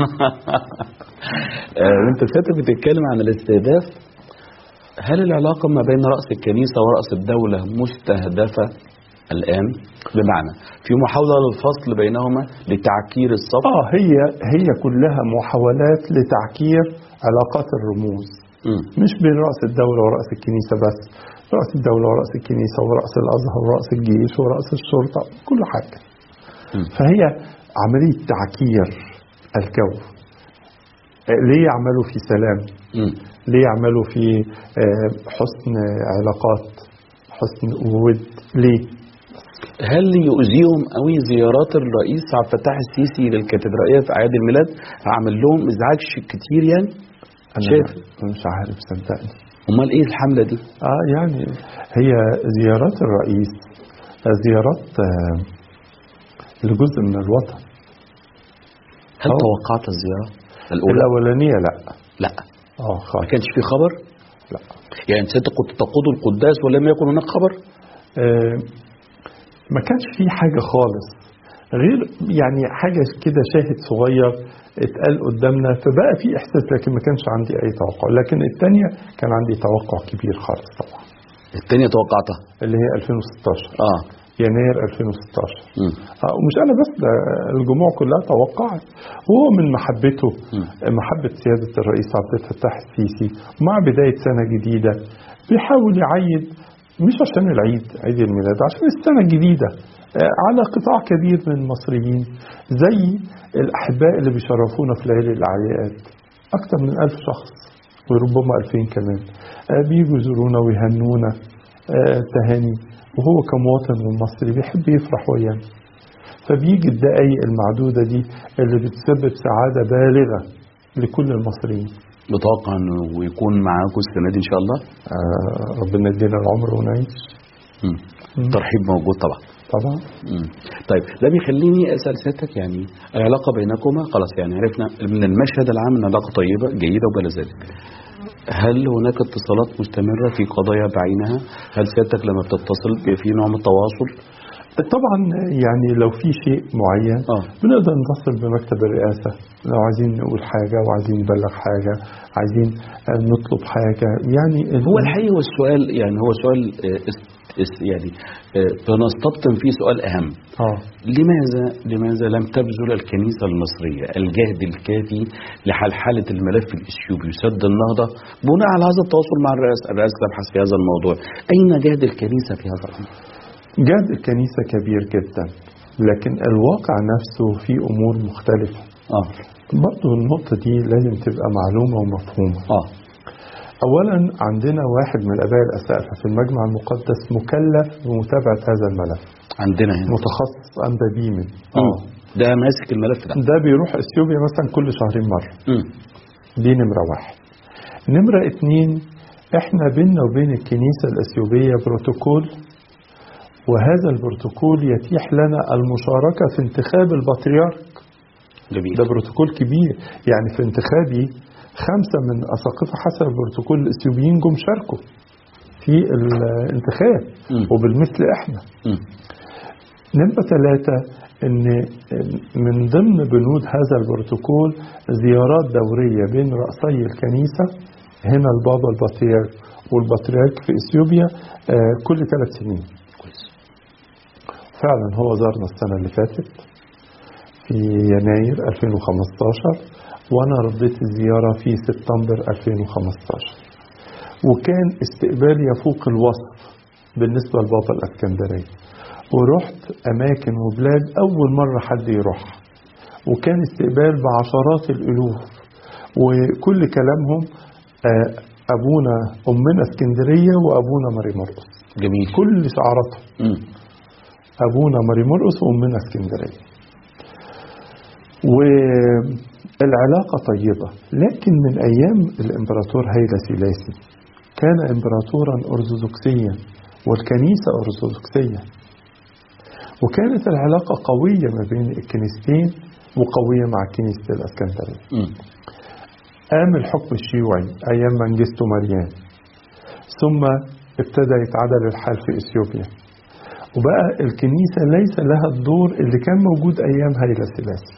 آه، انت ساعتها بتتكلم عن الاستهداف هل العلاقة ما بين رأس الكنيسة ورأس الدولة مستهدفة الآن بمعنى في محاولة للفصل بينهما لتعكير الصف اه هي هي كلها محاولات لتعكير علاقات الرموز مم. مش بين رأس الدولة ورأس الكنيسة بس رأس الدولة ورأس الكنيسة ورأس الأزهر ورأس الجيش ورأس الشرطة كل حاجة مم. فهي عملية تعكير الجو آه، ليه يعملوا في سلام مم. ليه يعملوا في آه، حسن علاقات حسن ود ليه هل يؤذيهم قوي زيارات الرئيس عبد الفتاح السيسي للكاتدرائية في أعياد الميلاد هعمل لهم إزعاج كتير يعني أنا شايف مش عارف صدقني أمال إيه الحملة دي اه يعني هي زيارات الرئيس زيارات آه، لجزء من الوطن هل أو- توقعت الزيارة الأولى الأولانية لا لا اه ما خالص كانش في خبر لا يعني أنت كنت تقود القداس ولم يكن هناك خبر آه، ما كانش في حاجة خالص غير يعني حاجة كده شاهد صغير اتقال قدامنا فبقى في إحساس لكن ما كانش عندي أي توقع لكن الثانية كان عندي توقع كبير خالص طبعا التانية توقعتها اللي هي 2016 اه يناير 2016 مم. آه، ومش أنا بس ده الجموع كلها توقعت وهو من محبته مم. محبة سيادة الرئيس عبد الفتاح السيسي مع بداية سنة جديدة بيحاول يعيد مش عشان العيد عيد الميلاد عشان السنة الجديدة آه، على قطاع كبير من المصريين زي الأحباء اللي بيشرفونا في ليالي الأعياد أكثر من ألف شخص وربما ألفين كمان آه، بيجوا يزورونا ويهنونا آه، تهاني وهو كمواطن مصري بيحب يفرح ويانا فبيجي الدقايق المعدودة دي اللي بتسبب سعادة بالغة لكل المصريين متوقع انه يكون معاكم السنه دي ان شاء الله آه، ربنا يدينا العمر ونعيش مم. مم. ترحيب موجود طبعا طبعا مم. طيب ده بيخليني اسال سيادتك يعني العلاقه بينكما خلاص يعني عرفنا من المشهد العام ان علاقه طيبه جيده وبلا ذلك هل هناك اتصالات مستمره في قضايا بعينها؟ هل سيادتك لما بتتصل بيبقى في نوع من التواصل؟ طبعا يعني لو في شيء معين اه بنقدر نتصل بمكتب الرئاسة لو عايزين نقول حاجة وعايزين نبلغ حاجة عايزين آه، نطلب حاجة يعني ال- هو الحقيقة والسؤال يعني هو سؤال آه، اس- اس- يعني آه، بنستبطن فيه سؤال أهم اه لماذا لماذا لم تبذل الكنيسة المصرية الجهد الكافي لحلحلة الملف الإثيوبي وسد النهضة بناء على هذا التواصل مع الرئاسة الرئاسة تبحث في هذا الموضوع أين جهد الكنيسة في هذا الأمر؟ جهد الكنيسة كبير جدا لكن الواقع نفسه فيه أمور مختلفة آه برضو النقطة دي لازم تبقى معلومة ومفهومة آه أولا عندنا واحد من الآباء الأسقفة في المجمع المقدس مكلف بمتابعة هذا الملف عندنا هنا متخصص أنبا بيمن آه ده ماسك الملف ده ده بيروح اثيوبيا مثلا كل شهرين مرة مم. دي نمرة واحد نمرة اتنين احنا بيننا وبين الكنيسة الأثيوبية بروتوكول وهذا البروتوكول يتيح لنا المشاركة في انتخاب البطريرك جميل ده بروتوكول كبير يعني في انتخابي خمسة من أساقفة حسب البروتوكول الأثيوبيين جم شاركوا في الانتخاب مم. وبالمثل احنا مم. نمرة ثلاثة ان من ضمن بنود هذا البروتوكول زيارات دورية بين رأسي الكنيسة هنا البابا البطريرك والبطريرك في اثيوبيا آه، كل ثلاث سنين كويس فعلا هو زارنا السنة اللي فاتت في يناير 2015 وانا رديت الزيارة في سبتمبر 2015 وكان استقبال يفوق الوصف بالنسبة لبابا الاسكندرية ورحت اماكن وبلاد اول مرة حد يروح وكان استقبال بعشرات الالوف وكل كلامهم آه، ابونا امنا اسكندرية وابونا ماري مرقس جميل كل شعاراتهم مم. أبونا ماري مرقس وأمنا اسكندرية والعلاقة طيبة لكن من أيام الإمبراطور هيلا سيلاسي كان إمبراطورا أرثوذكسيا والكنيسة أرثوذكسية وكانت العلاقة قوية ما بين الكنيستين وقوية مع كنيسة الإسكندرية مم. قام الحكم الشيوعي أيام منجستو مريان ثم ابتدى يتعدل الحال في إثيوبيا وبقى الكنيسة ليس لها الدور اللي كان موجود أيام هيلا سيلاسي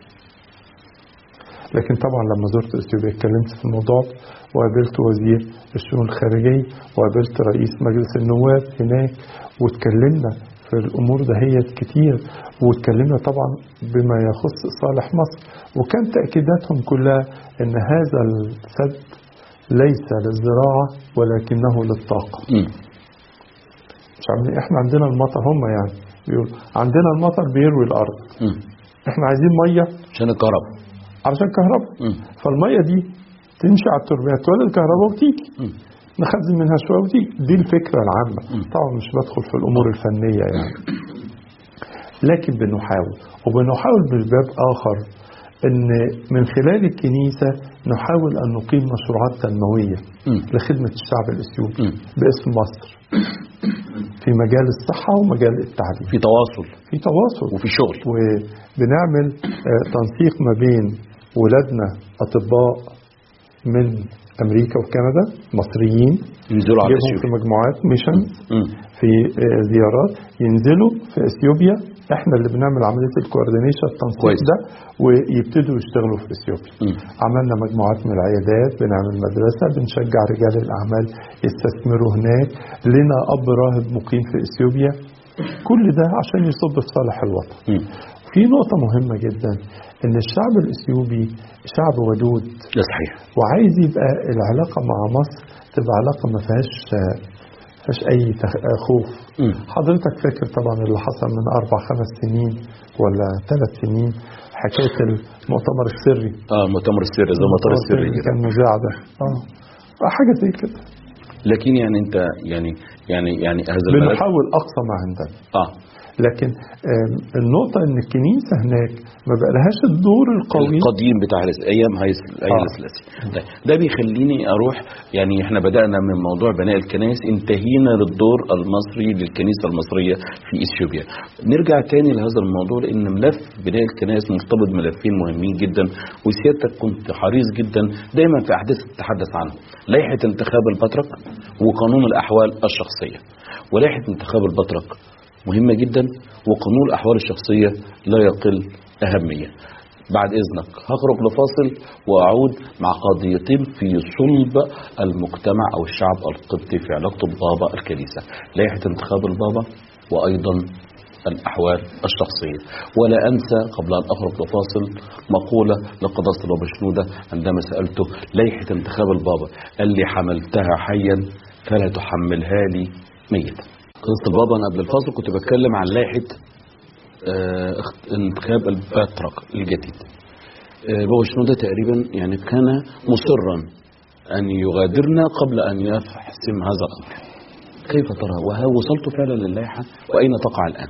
لكن طبعا لما زرت اثيوبيا اتكلمت في الموضوع وقابلت وزير الشؤون الخارجية وقابلت رئيس مجلس النواب هناك واتكلمنا في الأمور دهيت كتير واتكلمنا طبعا بما يخص صالح مصر وكان تأكيداتهم كلها أن هذا السد ليس للزراعة ولكنه للطاقة مم. مش عاملين احنا عندنا المطر هم يعني بيقول عندنا المطر بيروي الأرض مم. احنا عايزين مية عشان الكهرباء علشان كهرباء مم. فالمية دي تمشي على التوربينات تولد كهرباء وتيجي مم. نخزن منها شوية وتيجي دي الفكرة العامة مم. طبعا مش بدخل في الأمور الفنية يعني لكن بنحاول وبنحاول بالباب آخر أن من خلال الكنيسة نحاول أن نقيم مشروعات تنموية مم. لخدمة الشعب الإثيوبي مم. باسم مصر في مجال الصحة ومجال التعليم في تواصل في تواصل وفي شغل وبنعمل آه، تنسيق ما بين ولادنا أطباء من أمريكا وكندا مصريين ينزلوا على جيبهم في اثيوبيا مجموعات ميشن مم. في آه، زيارات ينزلوا في اثيوبيا احنا اللي بنعمل عمليه الكوردينيشن التنسيق كويس. ده ويبتدوا يشتغلوا في اثيوبيا مم. عملنا مجموعات من العيادات بنعمل مدرسه بنشجع رجال الاعمال يستثمروا هناك لنا اب راهب مقيم في اثيوبيا كل ده عشان يصب في صالح الوطن مم. في نقطه مهمه جدا ان الشعب الاثيوبي شعب ودود ده صحيح وعايز يبقى العلاقة مع مصر تبقى علاقة ما فيهاش فيهاش أي تخ- خوف مم. حضرتك فاكر طبعا اللي حصل من أربع خمس سنين ولا ثلاث سنين حكاية المؤتمر السري اه مؤتمر السر زي المؤتمر السري اللي كده. كان مذاع ده اه حاجة زي كده لكن يعني انت يعني يعني يعني هذا الملف بنحاول أقصى ما عندنا اه لكن آم، النقطة إن الكنيسة هناك ما بقالهاش الدور القوي القديم بتاع الاس- ايام هايس ايام آه. الثلاثي طيب ده بيخليني اروح يعني احنا بدانا من موضوع بناء الكنائس انتهينا للدور المصري للكنيسه المصريه في اثيوبيا نرجع تاني لهذا الموضوع لان ملف بناء الكنائس مرتبط بملفين مهمين جدا وسيادتك كنت حريص جدا دايما في احداث تتحدث عنهم لائحه انتخاب البطرك وقانون الاحوال الشخصيه ولائحه انتخاب البطرك مهمة جدا وقانون الأحوال الشخصية لا يقل أهمية بعد إذنك هخرج لفاصل وأعود مع قضيتين في صلب المجتمع أو الشعب القبطي في علاقته ببابا الكنيسة لائحة انتخاب البابا وأيضا الأحوال الشخصية ولا أنسى قبل أن أخرج لفاصل مقولة لقداسة البابا شنودة عندما سألته لائحة انتخاب البابا قال لي حملتها حيا فلا تحملها لي ميتا قداسة البابا أنا قبل الفاصل كنت بتكلم عن لائحة آه، اخت- انتخاب الباترك الجديد آه، بابا شنودة تقريبا يعني كان مصرا أن يغادرنا قبل أن يحسم هذا الأمر كيف ترى وهل وصلت فعلا للائحة وأين تقع الآن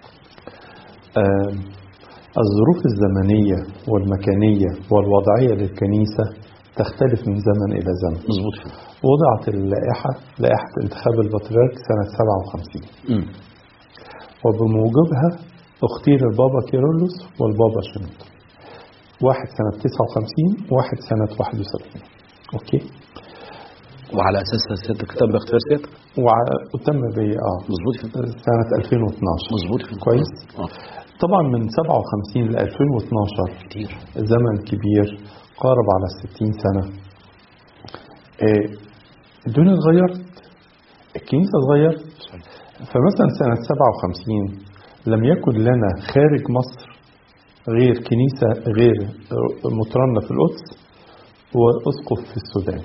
آم، الظروف الزمنية والمكانية والوضعية للكنيسة تختلف من زمن إلى زمن مظبوط كده وضعت اللائحة لائحة انتخاب البطريرك سنة 57 مم. وبموجبها اختير البابا كيرلس والبابا شنود واحد سنة 59 واحد سنة 71 أوكي وعلى أساسها سيادتك تم اختيار سيادتك وع- وتم بي اه مظبوط كده سنة 2012 مظبوط كده كويس اه طبعا من 57 ل 2012 كتير زمن كبير قارب على 60 سنة آه، الدنيا اتغيرت الكنيسة اتغيرت فمثلا سنة 57 لم يكن لنا خارج مصر غير كنيسة غير مترنة في القدس وأسقف في السودان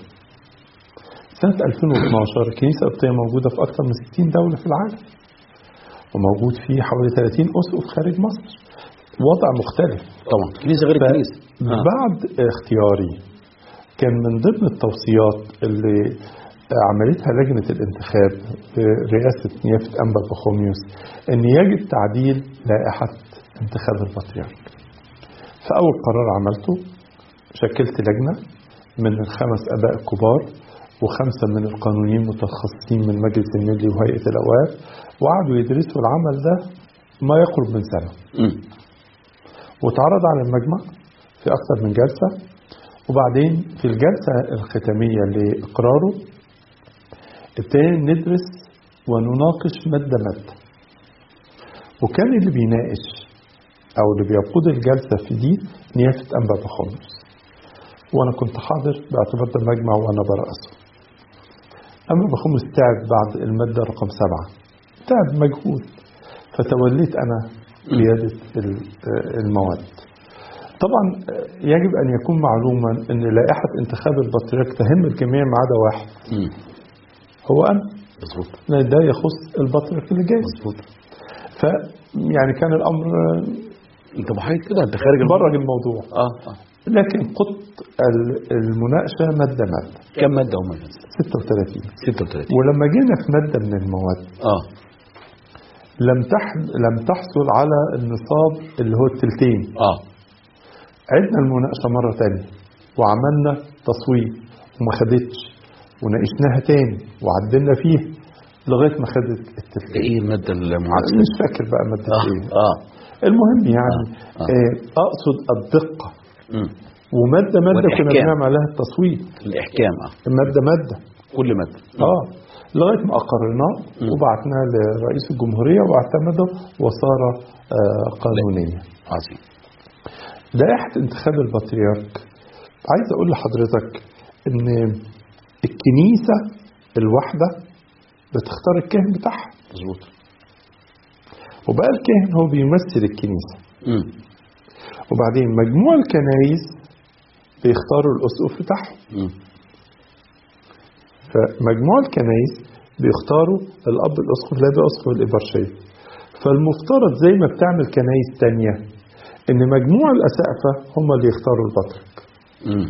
سنة 2012 الكنيسة القبطية موجودة في أكثر من 60 دولة في العالم وموجود فيه حوالي 30 أسقف خارج مصر وضع مختلف طبعا كنيسة غير ف- الكنيسة آه. بعد اختياري كان من ضمن التوصيات اللي عملتها لجنة الانتخاب برئاسة نيافة أنبا بخوميوس أن يجب تعديل لائحة انتخاب البطريرك فأول قرار عملته شكلت لجنة من الخمس أباء الكبار وخمسة من القانونيين المتخصصين من مجلس الملي وهيئة الأوقاف وقعدوا يدرسوا العمل ده ما يقرب من سنة مم. واتعرض على المجمع في أكثر من جلسة وبعدين في الجلسة الختامية لإقراره ابتدينا ندرس ونناقش مادة مادة وكان اللي بيناقش أو اللي بيقود الجلسة في دي نيافة أنبا بخمس وأنا كنت حاضر باعتبار ده المجمع وأنا برأسه أنبا بخمس تعب بعد المادة رقم سبعة تعب مجهود فتوليت أنا قيادة ال- المواد طبعا يجب أن يكون معلوما أن لائحة انتخاب البطريرك تهم الجميع ما عدا واحد مم. هو أنا مظبوط لأن ده يخص البطريرك اللي جاي مظبوط ف يعني كان الأمر انت محايد كده انت خارج الم- برج الموضوع اه اه لكن قدت ال- المناقشة مادة مادة كم مادة هم 36 36 ولما جينا في مادة من المواد اه لم تح لم تحصل على النصاب اللي هو التلتين اه عدنا المناقشة مرة تانية وعملنا تصويت وما خدتش وناقشناها تاني وعدلنا فيها لغاية ما خدت ده التلتين ايه المادة المعاكسة مش فاكر بقى مادة اه ايه اه المهم يعني آه. آه. أقصد الدقة مم. ومادة مادة كنا والإحكام. بنعمل عليها التصويت الاحكام اه مادة مادة كل مادة اه لغاية ما أقرناه مم. وبعتناه لرئيس الجمهورية واعتمده وصار آه قانونيا عظيم لائحة انتخاب البطريرك عايز أقول لحضرتك إن الكنيسة الواحدة بتختار الكاهن بتاعها مظبوط وبقى الكاهن هو بيمثل الكنيسة مم. وبعدين مجموع الكنايس بيختاروا الأسقف بتاعهم مم. فمجموع الكنايس بيختاروا الأب الأسقف لا ده أسقف الإبرشية فالمفترض زي ما بتعمل كنايس تانية إن مجموع الأسقفة هم اللي يختاروا البطرك مم.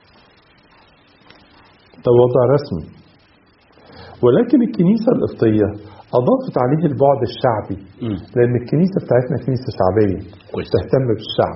ده وضع رسمي ولكن الكنيسة القبطية أضافت عليه البعد الشعبي مم. لأن الكنيسة بتاعتنا كنيسة شعبية كويس تهتم بالشعب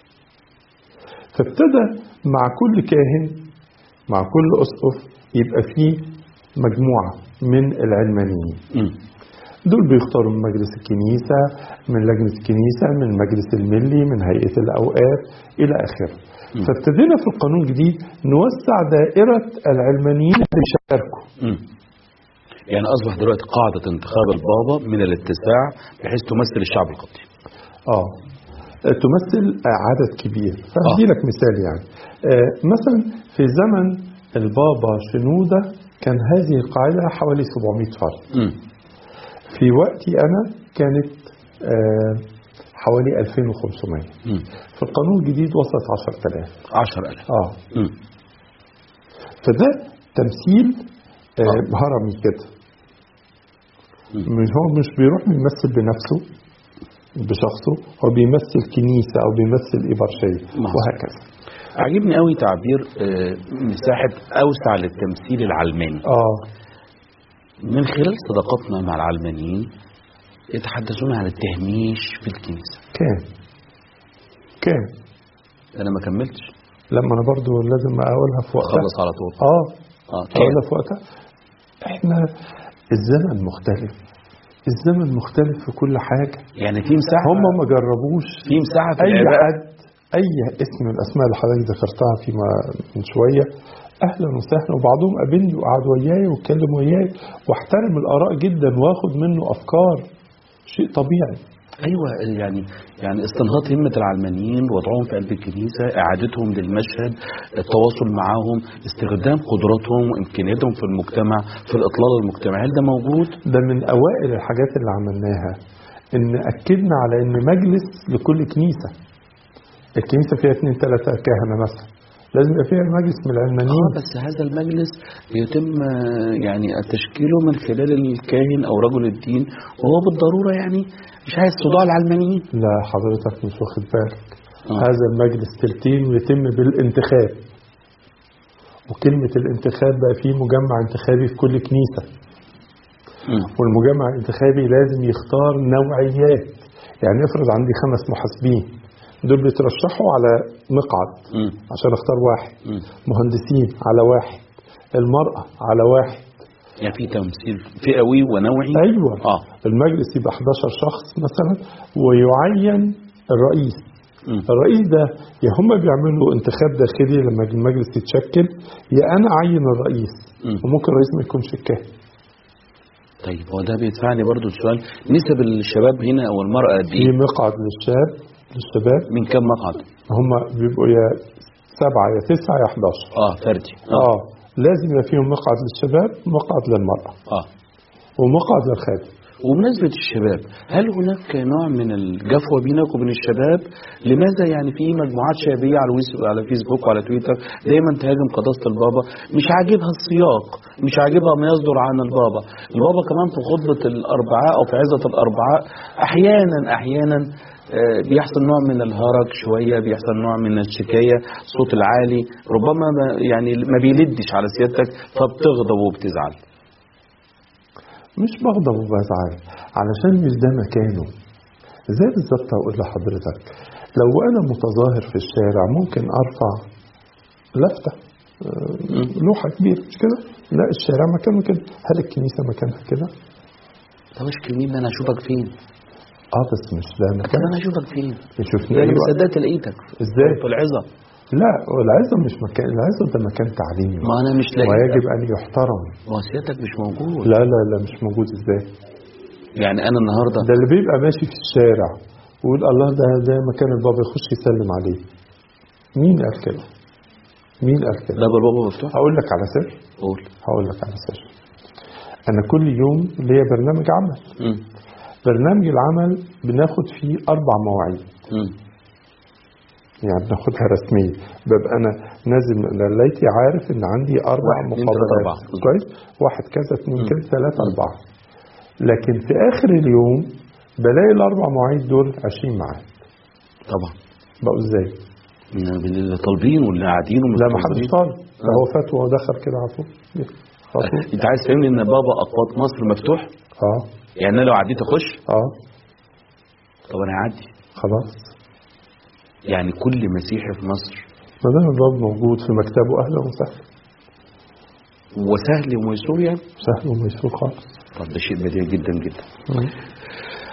فابتدى مع كل كاهن مع كل أسقف يبقى فيه مجموعة من العلمانيين مم. دول بيختاروا من مجلس الكنيسة من لجنة الكنيسة من المجلس الملي من هيئة الأوقاف إلى آخره مم. فابتدينا في القانون الجديد نوسع دائرة العلمانيين اللي بيشاركوا مم. يعني اصبح دلوقتي قاعده انتخاب البابا من الاتساع بحيث تمثل الشعب القبطي اه تمثل عدد كبير فهدي لك مثال يعني آه، مثلا في زمن البابا شنودة كان هذه القاعدة حوالي 700 فرد مم. في وقتي أنا كانت آه، حوالي 2500 مم. في القانون الجديد وصلت 10000 10000 اه مم. فده تمثيل آه، آه. هرمي كده مم. مش هو مش بيروح يمثل بنفسه بشخصه هو بيمثل كنيسة أو بيمثل إبرشية مظبوط. وهكذا عجبني قوي تعبير آه، مساحه اوسع للتمثيل العلماني اه من خلال صداقتنا مع العلمانيين يتحدثون عن التهميش في الكنيسه كان كان انا ما كملتش لما أنا برضو لازم أقولها في وقتها خلص على طول اه اه كان أقولها في وقتها احنا الزمن مختلف الزمن مختلف في كل حاجة يعني في مساحه هم ما جربوش في مساحه في اي العباءه حد اي اسم من الاسماء اللي حضرتك ذكرتها فيما من شويه اهلا وسهلا وبعضهم قابلني وقعد وياي واتكلم وياي واحترم الاراء جدا واخد منه افكار شيء طبيعي ايوه يعني يعني استنهاض همه العلمانيين وضعهم في قلب الكنيسه اعادتهم للمشهد التواصل معهم استخدام قدراتهم وامكانياتهم في المجتمع في الاطلال المجتمعي هل ده موجود ده من اوائل الحاجات اللي عملناها ان اكدنا على ان مجلس لكل كنيسه الكنيسه فيها اثنين ثلاثه كهنه مثلا لازم يبقى فيها مجلس من العلمانيين اه بس هذا المجلس يتم آه، يعني تشكيله من خلال الكاهن او رجل الدين وهو بالضروره يعني مش عايز صداع العلمانيين لا حضرتك مش واخد بالك آه. هذا المجلس تلتين ويتم بالانتخاب وكلمة الانتخاب بقى فيه مجمع انتخابي في كل كنيسة مم. والمجمع الانتخابي لازم يختار نوعيات يعني افرض عندي خمس محاسبين دول بيترشحوا على مقعد مم. عشان اختار واحد مم. مهندسين على واحد المرأة على واحد يعني في تمثيل فئوي ونوعي ايوه اه المجلس يبقى 11 شخص مثلا ويعين الرئيس مم. الرئيس ده يا هم بيعملوا انتخاب داخلي لما المجلس يتشكل يا انا اعين الرئيس مم. وممكن الرئيس ما يكونش الكاهن طيب هو ده بيدفعني برضو السؤال نسب الشباب هنا او المرأة قد في ايه مقعد للشاب للشباب من كم مقعد هم بيبقوا يا سبعة يا تسعة يا 11 اه فردي اه لازم يبقى فيهم مقعد للشباب مقعد للمرأة اه ومقعد للخادم وبمناسبة الشباب هل هناك نوع من الجفوة بينك وبين الشباب لماذا يعني في مجموعات شبابية على ويس- على فيسبوك وعلى تويتر دايما تهاجم قداسة البابا مش عاجبها السياق مش عاجبها ما يصدر عن البابا البابا كمان في خطبة الأربعاء أو في عزة الأربعاء أحيانا أحيانا آه، بيحصل نوع من الهرج شوية بيحصل نوع من الشكاية صوت العالي ربما ما- يعني ما بيلدش على سيادتك فبتغضب وبتزعل مش بغضب وبزعل علشان مش ده مكانه زي بالظبط هقول لحضرتك لو انا متظاهر في الشارع ممكن ارفع لفته آه، لوحه كبيره مش كده؟ لا الشارع مكانه كده هل الكنيسه مكانها كده؟ طب اشكي مين انا اشوفك فين اه بس مش ده طب مكان انا اشوفك فين يشوفني انا أي ما وقت. صدقت لقيتك ازاي؟ في العظه لا العزة مش مكان العزة ده مكان تعليمي ما انا مش لاقي ويجب ان يحترم ما هو سيادتك مش موجود لا لا لا مش موجود ازاي؟ يعني انا النهارده ده اللي بيبقى ماشي في الشارع ويقول الله ده ده مكان البابا يخش يسلم عليه مين قال كده؟ مين قال كده؟ باب البابا مفتوح هقول لك على سر قول هقول لك على سر انا كل يوم ليا برنامج عمل مم. برنامج العمل بناخد فيه اربع مواعيد مم. يعني بناخدها رسمية ببقى انا نازل من ليلتي عارف ان عندي اربع واحد، اتنين، تلاتة، مقابلات أربعة. كويس واحد كذا اثنين مم. كذا ثلاثة أربعة لكن في آخر اليوم بلاقي الأربع مواعيد دول 20 ميعاد طبعا بقوا ازاي؟ من اللي طالبين واللي قاعدين لا ما حدش ومستنظرين. طالب ده هو فتوى ودخل كده على طول على طول. انت عايز تفهمني ان بابا اقواط مصر مفتوح اه يعني انا لو عديت اخش اه طب انا هعدي خلاص يعني كل مسيحي في مصر ما دام الباب موجود في مكتبه اهلا وسهلا وسهل وميسور يعني سهل وميسور خالص طب ده شيء بديهي جدا جدا مم.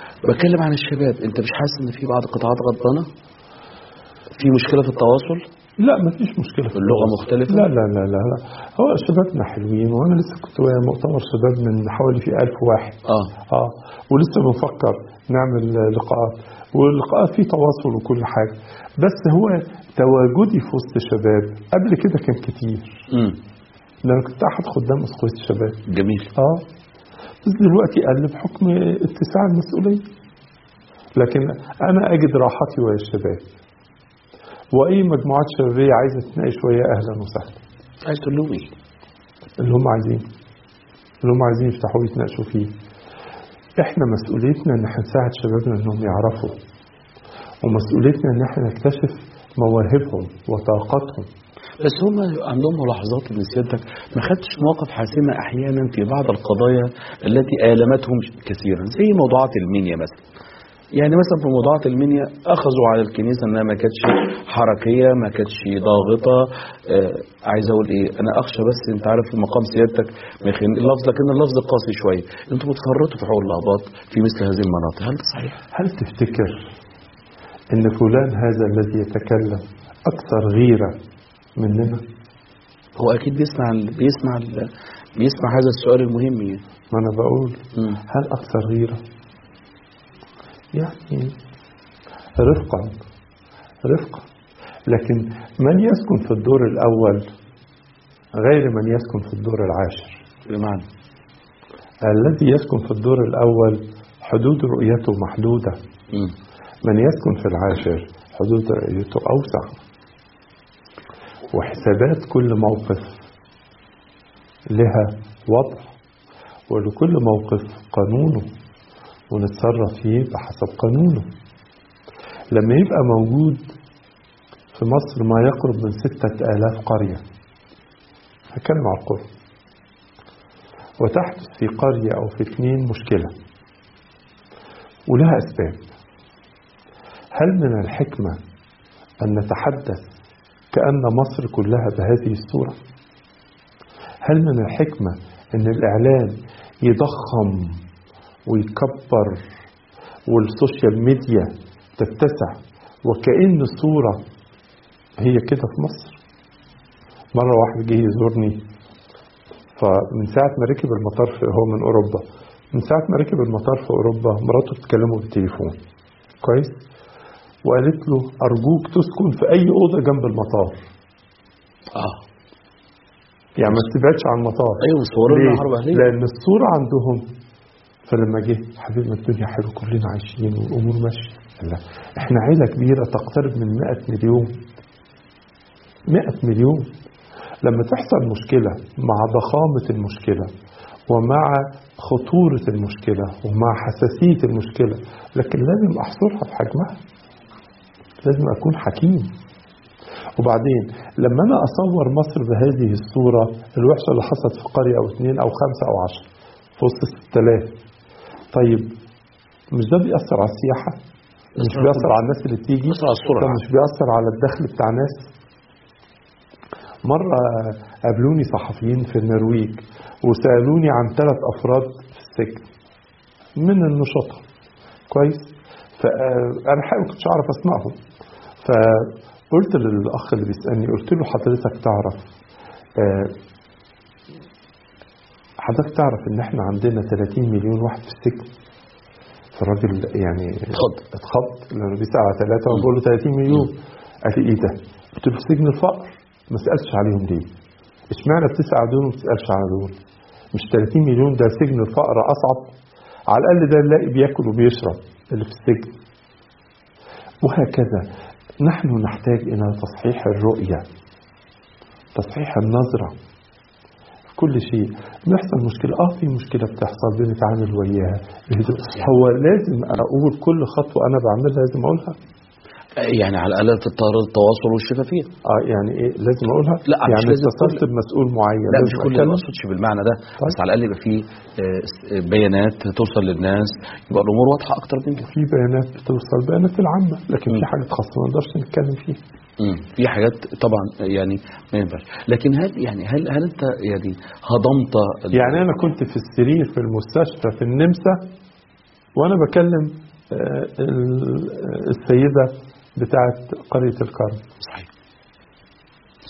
بتكلم عن الشباب انت مش حاسس ان في بعض قطاعات غضبانه في مشكله في التواصل لا ما فيش مشكلة في اللغة التواصل. مختلفة؟ لا لا لا لا, لا. هو شبابنا حلوين وأنا لسه كنت ويا مؤتمر شباب من حوالي في ألف واحد اه اه ولسه بنفكر نعمل لقاءات واللقاءات فيه تواصل وكل حاجة بس هو تواجدي في وسط شباب قبل كده كان كتير امم لأن كنت أحد خدام أسقفية الشباب جميل اه بس دلوقتي قل بحكم اتساع المسؤولية لكن أنا أجد راحتي ويا الشباب وأي مجموعات شبابية عايزة تتناقش ويا أهلا وسهلا عايز تقول لهم ايه؟ اللي هم عايزين اللي هم عايزين يفتحوه يتناقشوا فيه احنا مسؤوليتنا ان احنا نساعد شبابنا انهم يعرفوا ومسؤوليتنا ان احنا نكتشف مواهبهم وطاقتهم بس هم عندهم ملاحظات ان سيادتك ما خدتش مواقف حاسمه احيانا في بعض القضايا التي المتهم كثيرا زي موضوعات المنيا مثلا يعني مثلا في موضوعات المنيا اخذوا على الكنيسه انها ما كانتش حركيه ما كانتش ضاغطه آه عايز اقول ايه انا اخشى بس انت عارف في مقام سيادتك ما يخن اللفظ لكن اللفظ قاسي شويه انتوا بتفرطوا في حقوق الاباط في مثل هذه المناطق هل ده صحيح؟ هل تفتكر ان فلان هذا الذي يتكلم اكثر غيرة مننا هو اكيد بيسمع ال- بيسمع ال- بيسمع هذا السؤال المهم يعني ما انا بقول مم. هل اكثر غيرة يعني رفقا رفقا لكن من يسكن في الدور الاول غير من يسكن في الدور العاشر بمعنى الذي يسكن في الدور الأول حدود رؤيته محدودة مم. من يسكن في العاشر حدود رؤيته أوسع وحسابات كل موقف لها وضع ولكل موقف قانونه ونتصرف فيه بحسب قانونه لما يبقى موجود في مصر ما يقرب من ستة آلاف قرية هتكلم على القرى وتحدث في قرية أو في اثنين مشكلة ولها أسباب هل من الحكمة أن نتحدث كأن مصر كلها بهذه الصورة هل من الحكمة أن الإعلام يضخم ويكبر والسوشيال ميديا تتسع وكأن الصورة هي كده في مصر مرة واحد جه يزورني فمن ساعة ما ركب المطار في هو من أوروبا من ساعة ما ركب المطار في أوروبا مراته بتكلمه بالتليفون كويس وقالت له أرجوك تسكن في أي أوضة جنب المطار اه يعني ما تبعدش عن المطار ايوه مصورين ليه؟ حرب اهليه لأن الصورة عندهم فلما جه حبيبنا الدنيا حلو كلنا عايشين والأمور ماشية قال لا احنا عيلة كبيرة تقترب من 100 مليون 100 مليون لما تحصل مشكلة مع ضخامة المشكلة ومع خطورة المشكلة ومع حساسية المشكلة لكن لازم أحصرها في حجمها لازم أكون حكيم وبعدين لما أنا أصور مصر بهذه الصورة الوحشة اللي حصلت في قرية أو اثنين أو خمسة أو عشر في وسط 6000 طيب مش ده بيأثر على السياحة؟ مش بيأثر على الناس اللي بتيجي؟ بيأثر على الصورة طب العامة. مش بيأثر على الدخل بتاع ناس؟ مرة قابلوني صحفيين في النرويج وسألوني عن ثلاث أفراد في السجن من النشطاء كويس فأنا حقيقة ما كنتش أعرف أسمائهم فقلت للأخ اللي بيسألني قلت له حضرتك تعرف آه، حضرتك تعرف إن إحنا عندنا 30 مليون واحد في السجن فالراجل يعني اتخض. اتخض لأنه بيسأل على ثلاثة وبقول له 30 مليون قال لي إيه ده؟ قلت له في سجن الفقر ما سألتش عليهم ليه؟ اشمعنى بتسأل على دول وما بتسألش على دول؟ مش 30 مليون ده سجن الفقر أصعب على الأقل ده نلاقي بياكل وبيشرب اللي في السجن وهكذا نحن نحتاج إلى تصحيح الرؤية تصحيح النظرة في كل شيء بيحصل مشكلة اه في مشكلة بتحصل بنتعامل وياها بهدوء. هو لازم أقول كل خطوة أنا بعملها لازم أقولها يعني على الاقل تضطر التواصل والشفافيه اه يعني ايه لازم اقولها لا، مش يعني لازم اتصلت كل- بمسؤول معين لا مش لازم كل ما أتكلم؟ اقصدش بالمعنى ده بس على الاقل يبقى في آه، س- بيانات توصل للناس يبقى الامور واضحه اكتر من كده في بيانات بتوصل بيانات العامة لكن في مم. حاجات خاصة ما نقدرش نتكلم فيها مم. في حاجات طبعا يعني ما ينفعش لكن هل يعني هل هل انت يعني هضمت ال- يعني أنا كنت في السرير في المستشفى في النمسا وأنا بكلم آه، ال- السيدة بتاعت قرية الكرم صحيح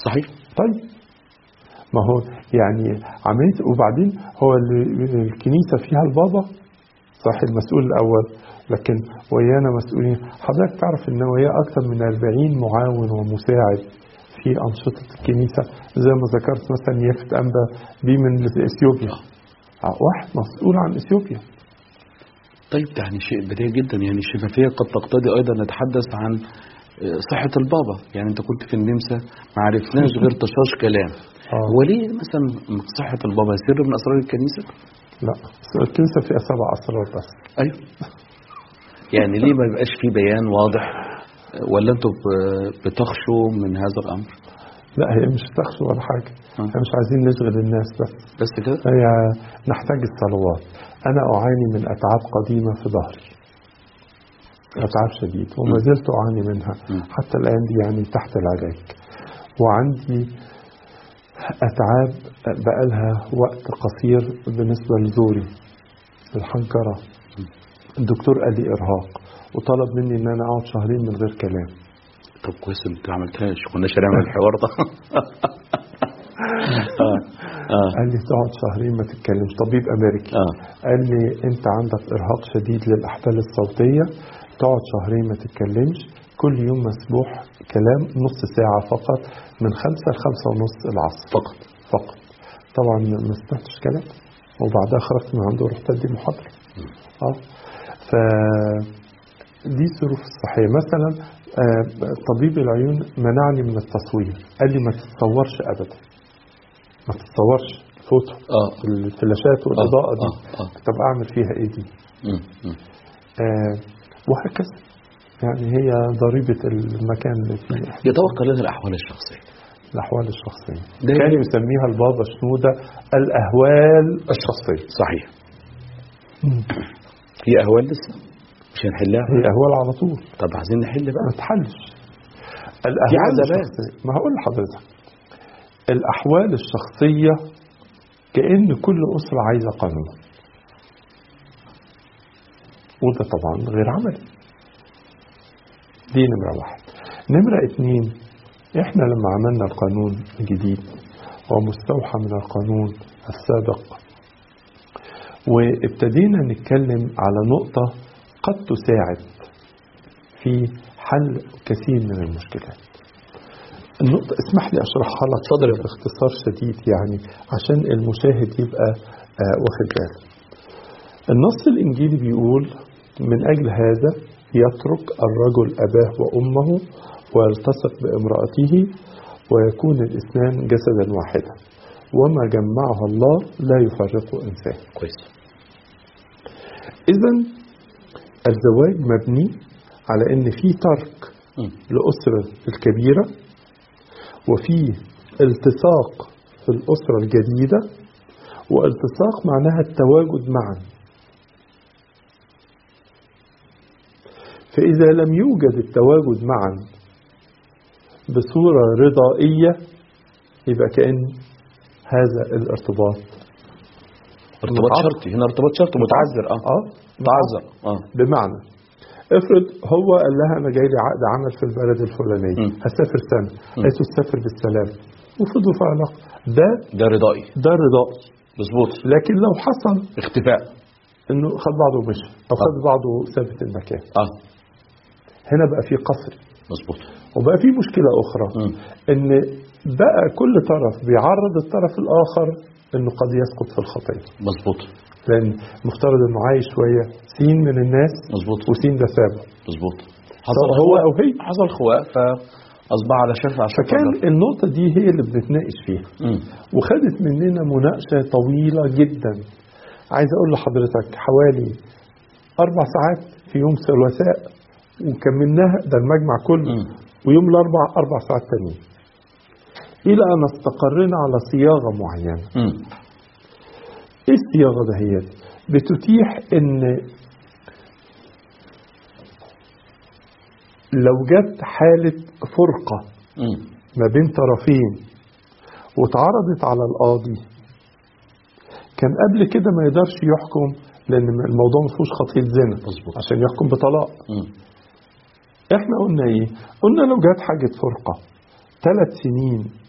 صحيح طيب ما هو يعني عملية وبعدين هو ال- الكنيسة فيها البابا صح المسؤول الأول لكن ويانا مسؤولين حضرتك تعرف إن وياه أكثر من 40 معاون ومساعد في أنشطة الكنيسة زي ما ذكرت مثلا يافت أنبا بيه من إثيوبيا آه، واحد مسؤول عن إثيوبيا طيب ده يعني شيء بديهي جدا يعني الشفافية قد تقتضي أيضا نتحدث عن آه، صحة البابا يعني أنت كنت في النمسا ما عرفناش غير طشاش كلام آه. هو ليه مثلا صحة البابا سر من أسرار الكنيسة؟ لا الكنيسة فيها سبع أسرار بس أيوه يعني ليه ما يبقاش في بيان واضح آه، ولا أنتوا ب- بتخشوا من هذا الأمر؟ لا هي مش تخشى ولا حاجة آه. احنا مش عايزين نشغل الناس بس بس كده؟ هي نحتاج الصلوات أنا أعاني من أتعاب قديمة في ظهري أتعاب شديد وما م. زلت أعاني منها م. حتى الآن دي يعني تحت العلاج وعندي أتعاب بقالها وقت قصير بالنسبة لزوري الحنجرة الدكتور قال لي إرهاق وطلب مني إن أنا أقعد شهرين من غير كلام طب كويس انت ما عملتهاش كناش هنعمل الحوار ده اه اه قال لي تقعد شهرين ما تتكلمش طبيب أمريكي اه قال لي انت عندك ارهاق شديد للاحبال الصوتيه تقعد شهرين ما تتكلمش كل يوم مسموح كلام نص ساعه فقط من خمسة لخمسة ونص العصر فقط فقط طبعا ما سمعتش كلام وبعدها خرجت من عنده ورحت ادي محاضره اه ف دي الظروف الصحيه مثلا آه، طبيب العيون منعني من التصوير قال لي ما تتصورش ابدا ما تتصورش فوتو اه الفلاشات والاضاءه دي اه اه طب اعمل فيها ايه دي مم، مم. آه وهكذا يعني هي ضريبة المكان اللي فيه يتوقع لنا الأحوال الشخصية الأحوال الشخصية ده- كان يسميها البابا شنودة الأهوال الشخصية صحيح في أهوال لسه مش هنحلها هي أهوال على طول طب عايزين نحل بقى ما تحلش الأهوال عذابات. الشخصية ما هقول لحضرتك الأحوال الشخصية كأن كل أسرة عايزة قانون وده طبعا غير عملي دي نمرة واحد نمرة اتنين احنا لما عملنا القانون الجديد ومستوحى من القانون السابق وابتدينا نتكلم على نقطة قد تساعد في حل كثير من المشكلات النقطة اسمح لي اشرحها لك اتفضل. باختصار شديد يعني عشان المشاهد يبقى آه، واخد باله. النص الانجيلي بيقول من اجل هذا يترك الرجل اباه وامه ويلتصق بامراته ويكون الاثنان جسدا واحدا وما جمعه الله لا يفرقه انسان. كويس اذا الزواج مبني على ان في ترك مم. الأسرة الكبيرة وفي التصاق في الأسرة الجديدة والتصاق معناها التواجد معا فإذا لم يوجد التواجد معا بصورة رضائية يبقى كأن هذا الارتباط ارتباط متعذر. شرطي هنا ارتباط شرطي متعذر اه اه متعذر اه بمعنى افرض هو قال لها انا جاي لي عقد عمل في البلد الفلانيه مم. هسافر سنه مم. قالت له تسافر بالسلام وفضلوا في علاقه ده ده رضائي ده رضائي مظبوط لكن لو حصل اختفاء انه خد بعضه ومشي او خد بعضه وسابت المكان اه هنا بقى في قصر مظبوط وبقى في مشكله اخرى مم. ان بقى كل طرف بيعرض الطرف الاخر انه قد يسقط في الخطيه مظبوط لان مفترض انه عايش شويه سين من الناس مظبوط وسين ده سابه مظبوط سواء هو او هي حصل خواء فاصبح على شرف على شرف فكان النقطة دي هي اللي بنتناقش فيها مم. وخدت مننا مناقشة طويلة جدا عايز أقول لحضرتك حوالي أربع ساعات في يوم ثلاثاء وكملناها ده المجمع كله مم. ويوم الأربع أربع ساعات تانيين إلى أن استقرينا على صياغة معينة مم. إيه الصياغة دهيت بتتيح إن لو جت حالة فرقة مم. ما بين طرفين واتعرضت على القاضي كان قبل كده ما يقدرش يحكم لان الموضوع ما فيهوش خطيه زنا مظبوط. عشان يحكم بطلاق مم. احنا قلنا ايه قلنا لو جت حاجه فرقه ثلاث سنين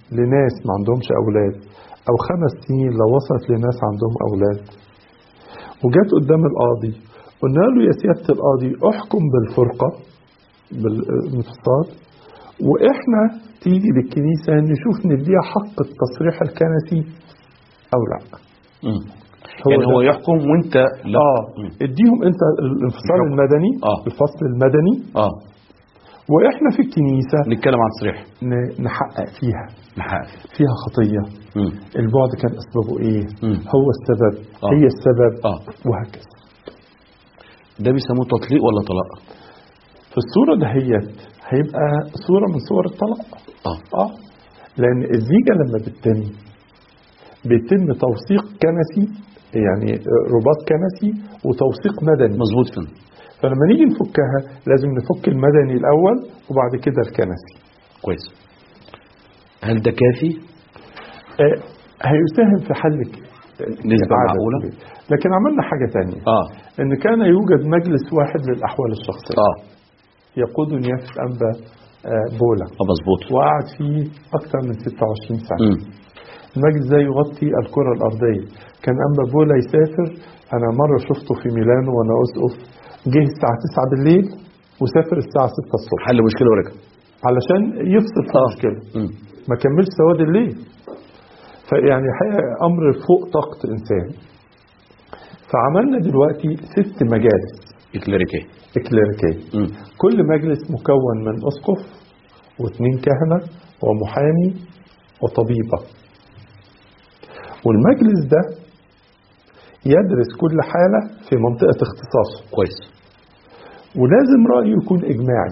لناس ما عندهمش أولاد أو خمس سنين لو وصلت لناس عندهم أولاد وجت قدام القاضي قلنا له يا سيادة القاضي احكم بالفرقة بالانفصال واحنا تيجي للكنيسة نشوف نديها حق التصريح الكنسي أو لا مم. هو يعني ده. هو يحكم وانت لا اه مم. اديهم انت الانفصال الحكم. المدني آه. الفصل المدني اه واحنا في الكنيسة نتكلم عن تصريح ن- نحقق فيها نحقق فيها خطية مم. البعد كان أسبابه إيه مم. هو السبب آه. هي السبب اه وهكذا ده بيسموه تطليق ولا طلاق في الصورة دهيت هيبقى صورة من صور الطلاق اه اه لأن الزيجة لما بتتم بيتم توثيق كنسي يعني رباط كنسي وتوثيق مدني مظبوط فين فلما نيجي نفكها لازم نفك المدني الأول وبعد كده الكنسي كويس هل ده كافي آه، هيساهم في حل ك- نسبة إعادة معقولة؟ البيت. لكن عملنا حاجة تانية اه إن كان يوجد مجلس واحد للأحوال الشخصية اه يقود نيافة أنبا آه، بولا اه مظبوط وقعد فيه أكثر من 26 سنة مم. المجلس ده يغطي الكرة الأرضية كان أنبا بولا يسافر أنا مرة شفته في ميلانو وأنا أسقف جه الساعة 9 بالليل وسافر الساعة 6 الصبح حل مشكلة ورجع علشان يفصل في آه. المشكلة مم. ما كملش سواد الليل فيعني حقيقة أمر فوق طاقة إنسان فعملنا دلوقتي ست مجالس إكليريكي إكليريكية مم. كل مجلس مكون من أسقف واثنين كهنة ومحامي وطبيبة والمجلس ده يدرس كل حالة في منطقة اختصاصه كويس ولازم رأيه يكون إجماعي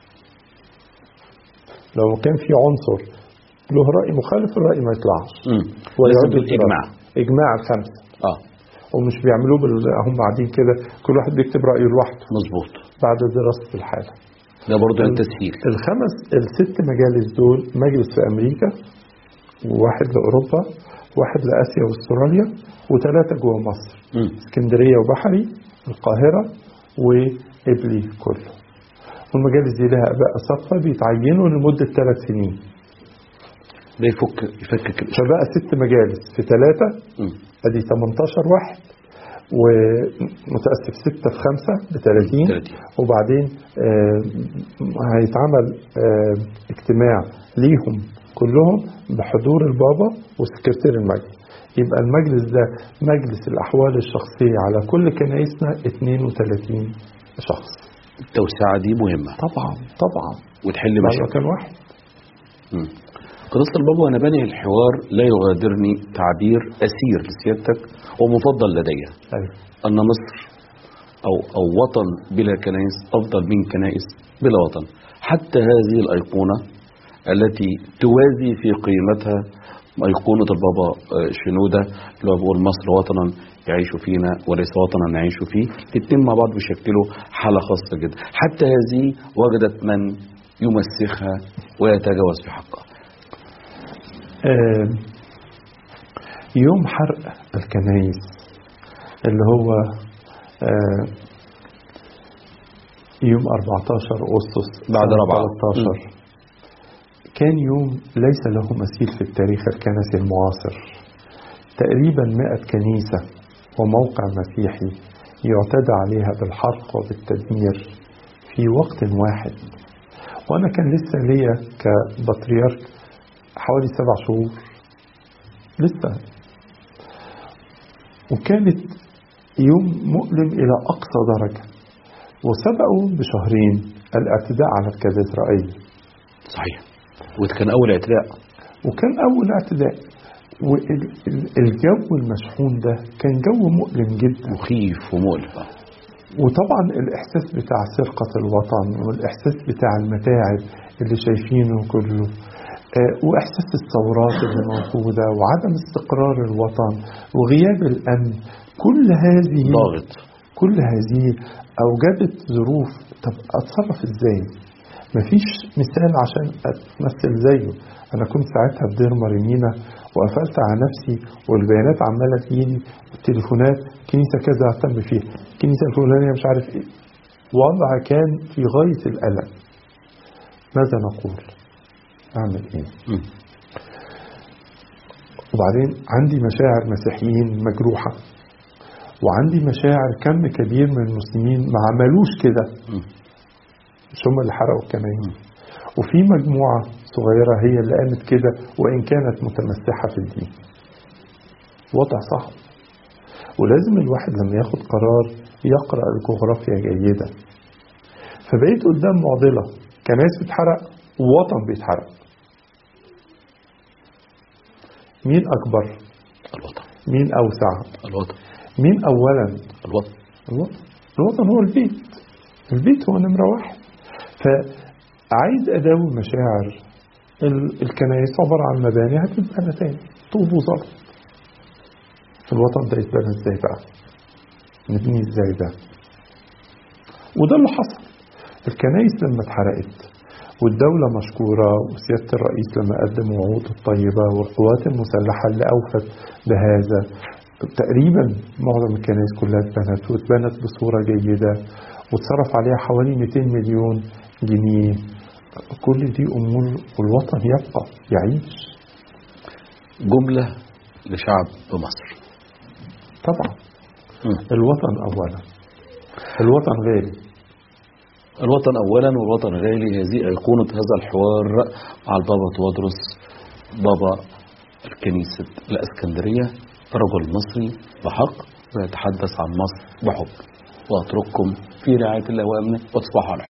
لو كان في عنصر له رأي مخالف الرأي ما يطلعش مم. ويقعدوا لازم بالإجماع يدرسوا. إجماع الخمسة اه ومش بيعملوه بال... هم قاعدين كده كل واحد بيكتب رأيه لوحده مظبوط بعد دراسة الحالة ده برضه التسهيل الخمس الست مجالس دول مجلس في أمريكا وواحد لأوروبا واحد لآسيا واستراليا وثلاثة جوه مصر مم. اسكندرية وبحري القاهرة وإبلي كله والمجالس دي لها آباء أساقفة بيتعينوا لمدة ثلاث سنين ده يفك يفكك الإشكال فبقى ست مجالس في ثلاثة مم. ادي 18 واحد ومتأسف ستة في خمسة ب 30 30. وبعدين آه، هيتعمل آه، اجتماع ليهم كلهم بحضور البابا وسكرتير المجلس يبقى المجلس ده مجلس الأحوال الشخصية على كل كنايسنا 32 شخص التوسعة دي مهمة طبعا طبعا وتحل بعد ما مشاكل كان واحد مم. قداسة البابا وأنا باني الحوار لا يغادرني تعبير أسير لسيادتك ومفضل لدي أيوة. أن مصر أو أو وطن بلا كنائس أفضل من كنائس بلا وطن حتى هذه الأيقونة التي توازي في قيمتها أيقونة البابا آه، شنودة اللي هو بيقول مصر وطنا يعيش فينا وليس وطنا نعيش فيه الاثنين مع بعض بيشكلوا حالة خاصة جدا حتى هذه وجدت من يمسخها ويتجاوز في حقها آه، يوم حرق الكنايس اللي هو آه، يوم 14 أغسطس بعد سنة رابعة. 13 كان يوم ليس له مثيل في التاريخ الكنسي المعاصر تقريبا 100 كنيسة وموقع مسيحي يعتدى عليها بالحرق وبالتدمير في وقت واحد وأنا كان لسه ليا كبطريرك حوالي سبع شهور لسه وكانت يوم مؤلم إلى أقصى درجة وسبقوا بشهرين الاعتداء على الكاتدرائية صحيح وده كان أول اعتداء وكان أول اعتداء والجو المشحون ده كان جو مؤلم جدا مخيف ومؤلم وطبعا الإحساس بتاع سرقة الوطن والإحساس بتاع المتاعب اللي شايفينه كله آه، وإحساس الثورات اللي موجودة وعدم استقرار الوطن وغياب الأمن كل هذه ضاغط كل هذه أوجدت ظروف طب أتصرف إزاي مفيش مثال عشان أتمثل زيه أنا كنت ساعتها في دير مارينينا وقفلت على نفسي والبيانات عمالة تجيلي والتليفونات كنيسة كذا أهتم فيها كنيسة الفلانية مش عارف إيه وضع كان في غاية الألم ماذا نقول أعمل إيه مم. وبعدين عندي مشاعر مسيحيين مجروحة وعندي مشاعر كم كبير من المسلمين ما عملوش كده مم. مش هم اللي حرقوا الكنائس وفي مجموعة صغيرة هي اللي قامت كده وإن كانت متمسحة في الدين وضع صعب ولازم الواحد لما ياخد قرار يقرأ الجغرافيا جيدا فبقيت قدام معضلة كنايس بتحرق ووطن بيتحرق مين أكبر الوطن مين أوسع الوطن مين أولا الوطن الوطن الوطن هو البيت البيت هو نمرة واحد فعايز أداوي مشاعر ال- الكنائس عبارة عن مباني هتتبنى تاني طوب وظلم الوطن ده يتبنى ازاي بقى نبني ازاي ده وده اللي حصل الكنائس لما اتحرقت والدولة مشكورة وسيادة الرئيس لما قدم وعود الطيبة والقوات المسلحة اللي أوفت بهذا تقريبا معظم الكنائس كلها اتبنت واتبنت بصورة جيدة واتصرف عليها حوالي 200 مليون جنيه كل دي أمور والوطن يبقى يعيش جملة لشعب مصر طبعا مم. الوطن أولا الوطن غالي الوطن أولا والوطن غالي هذه أيقونة هذا الحوار مع البابا توادرس بابا الكنيسة الأسكندرية رجل مصري بحق ويتحدث عن مصر بحب وأترككم في رعاية الله وأمنه وتصبحوا على خير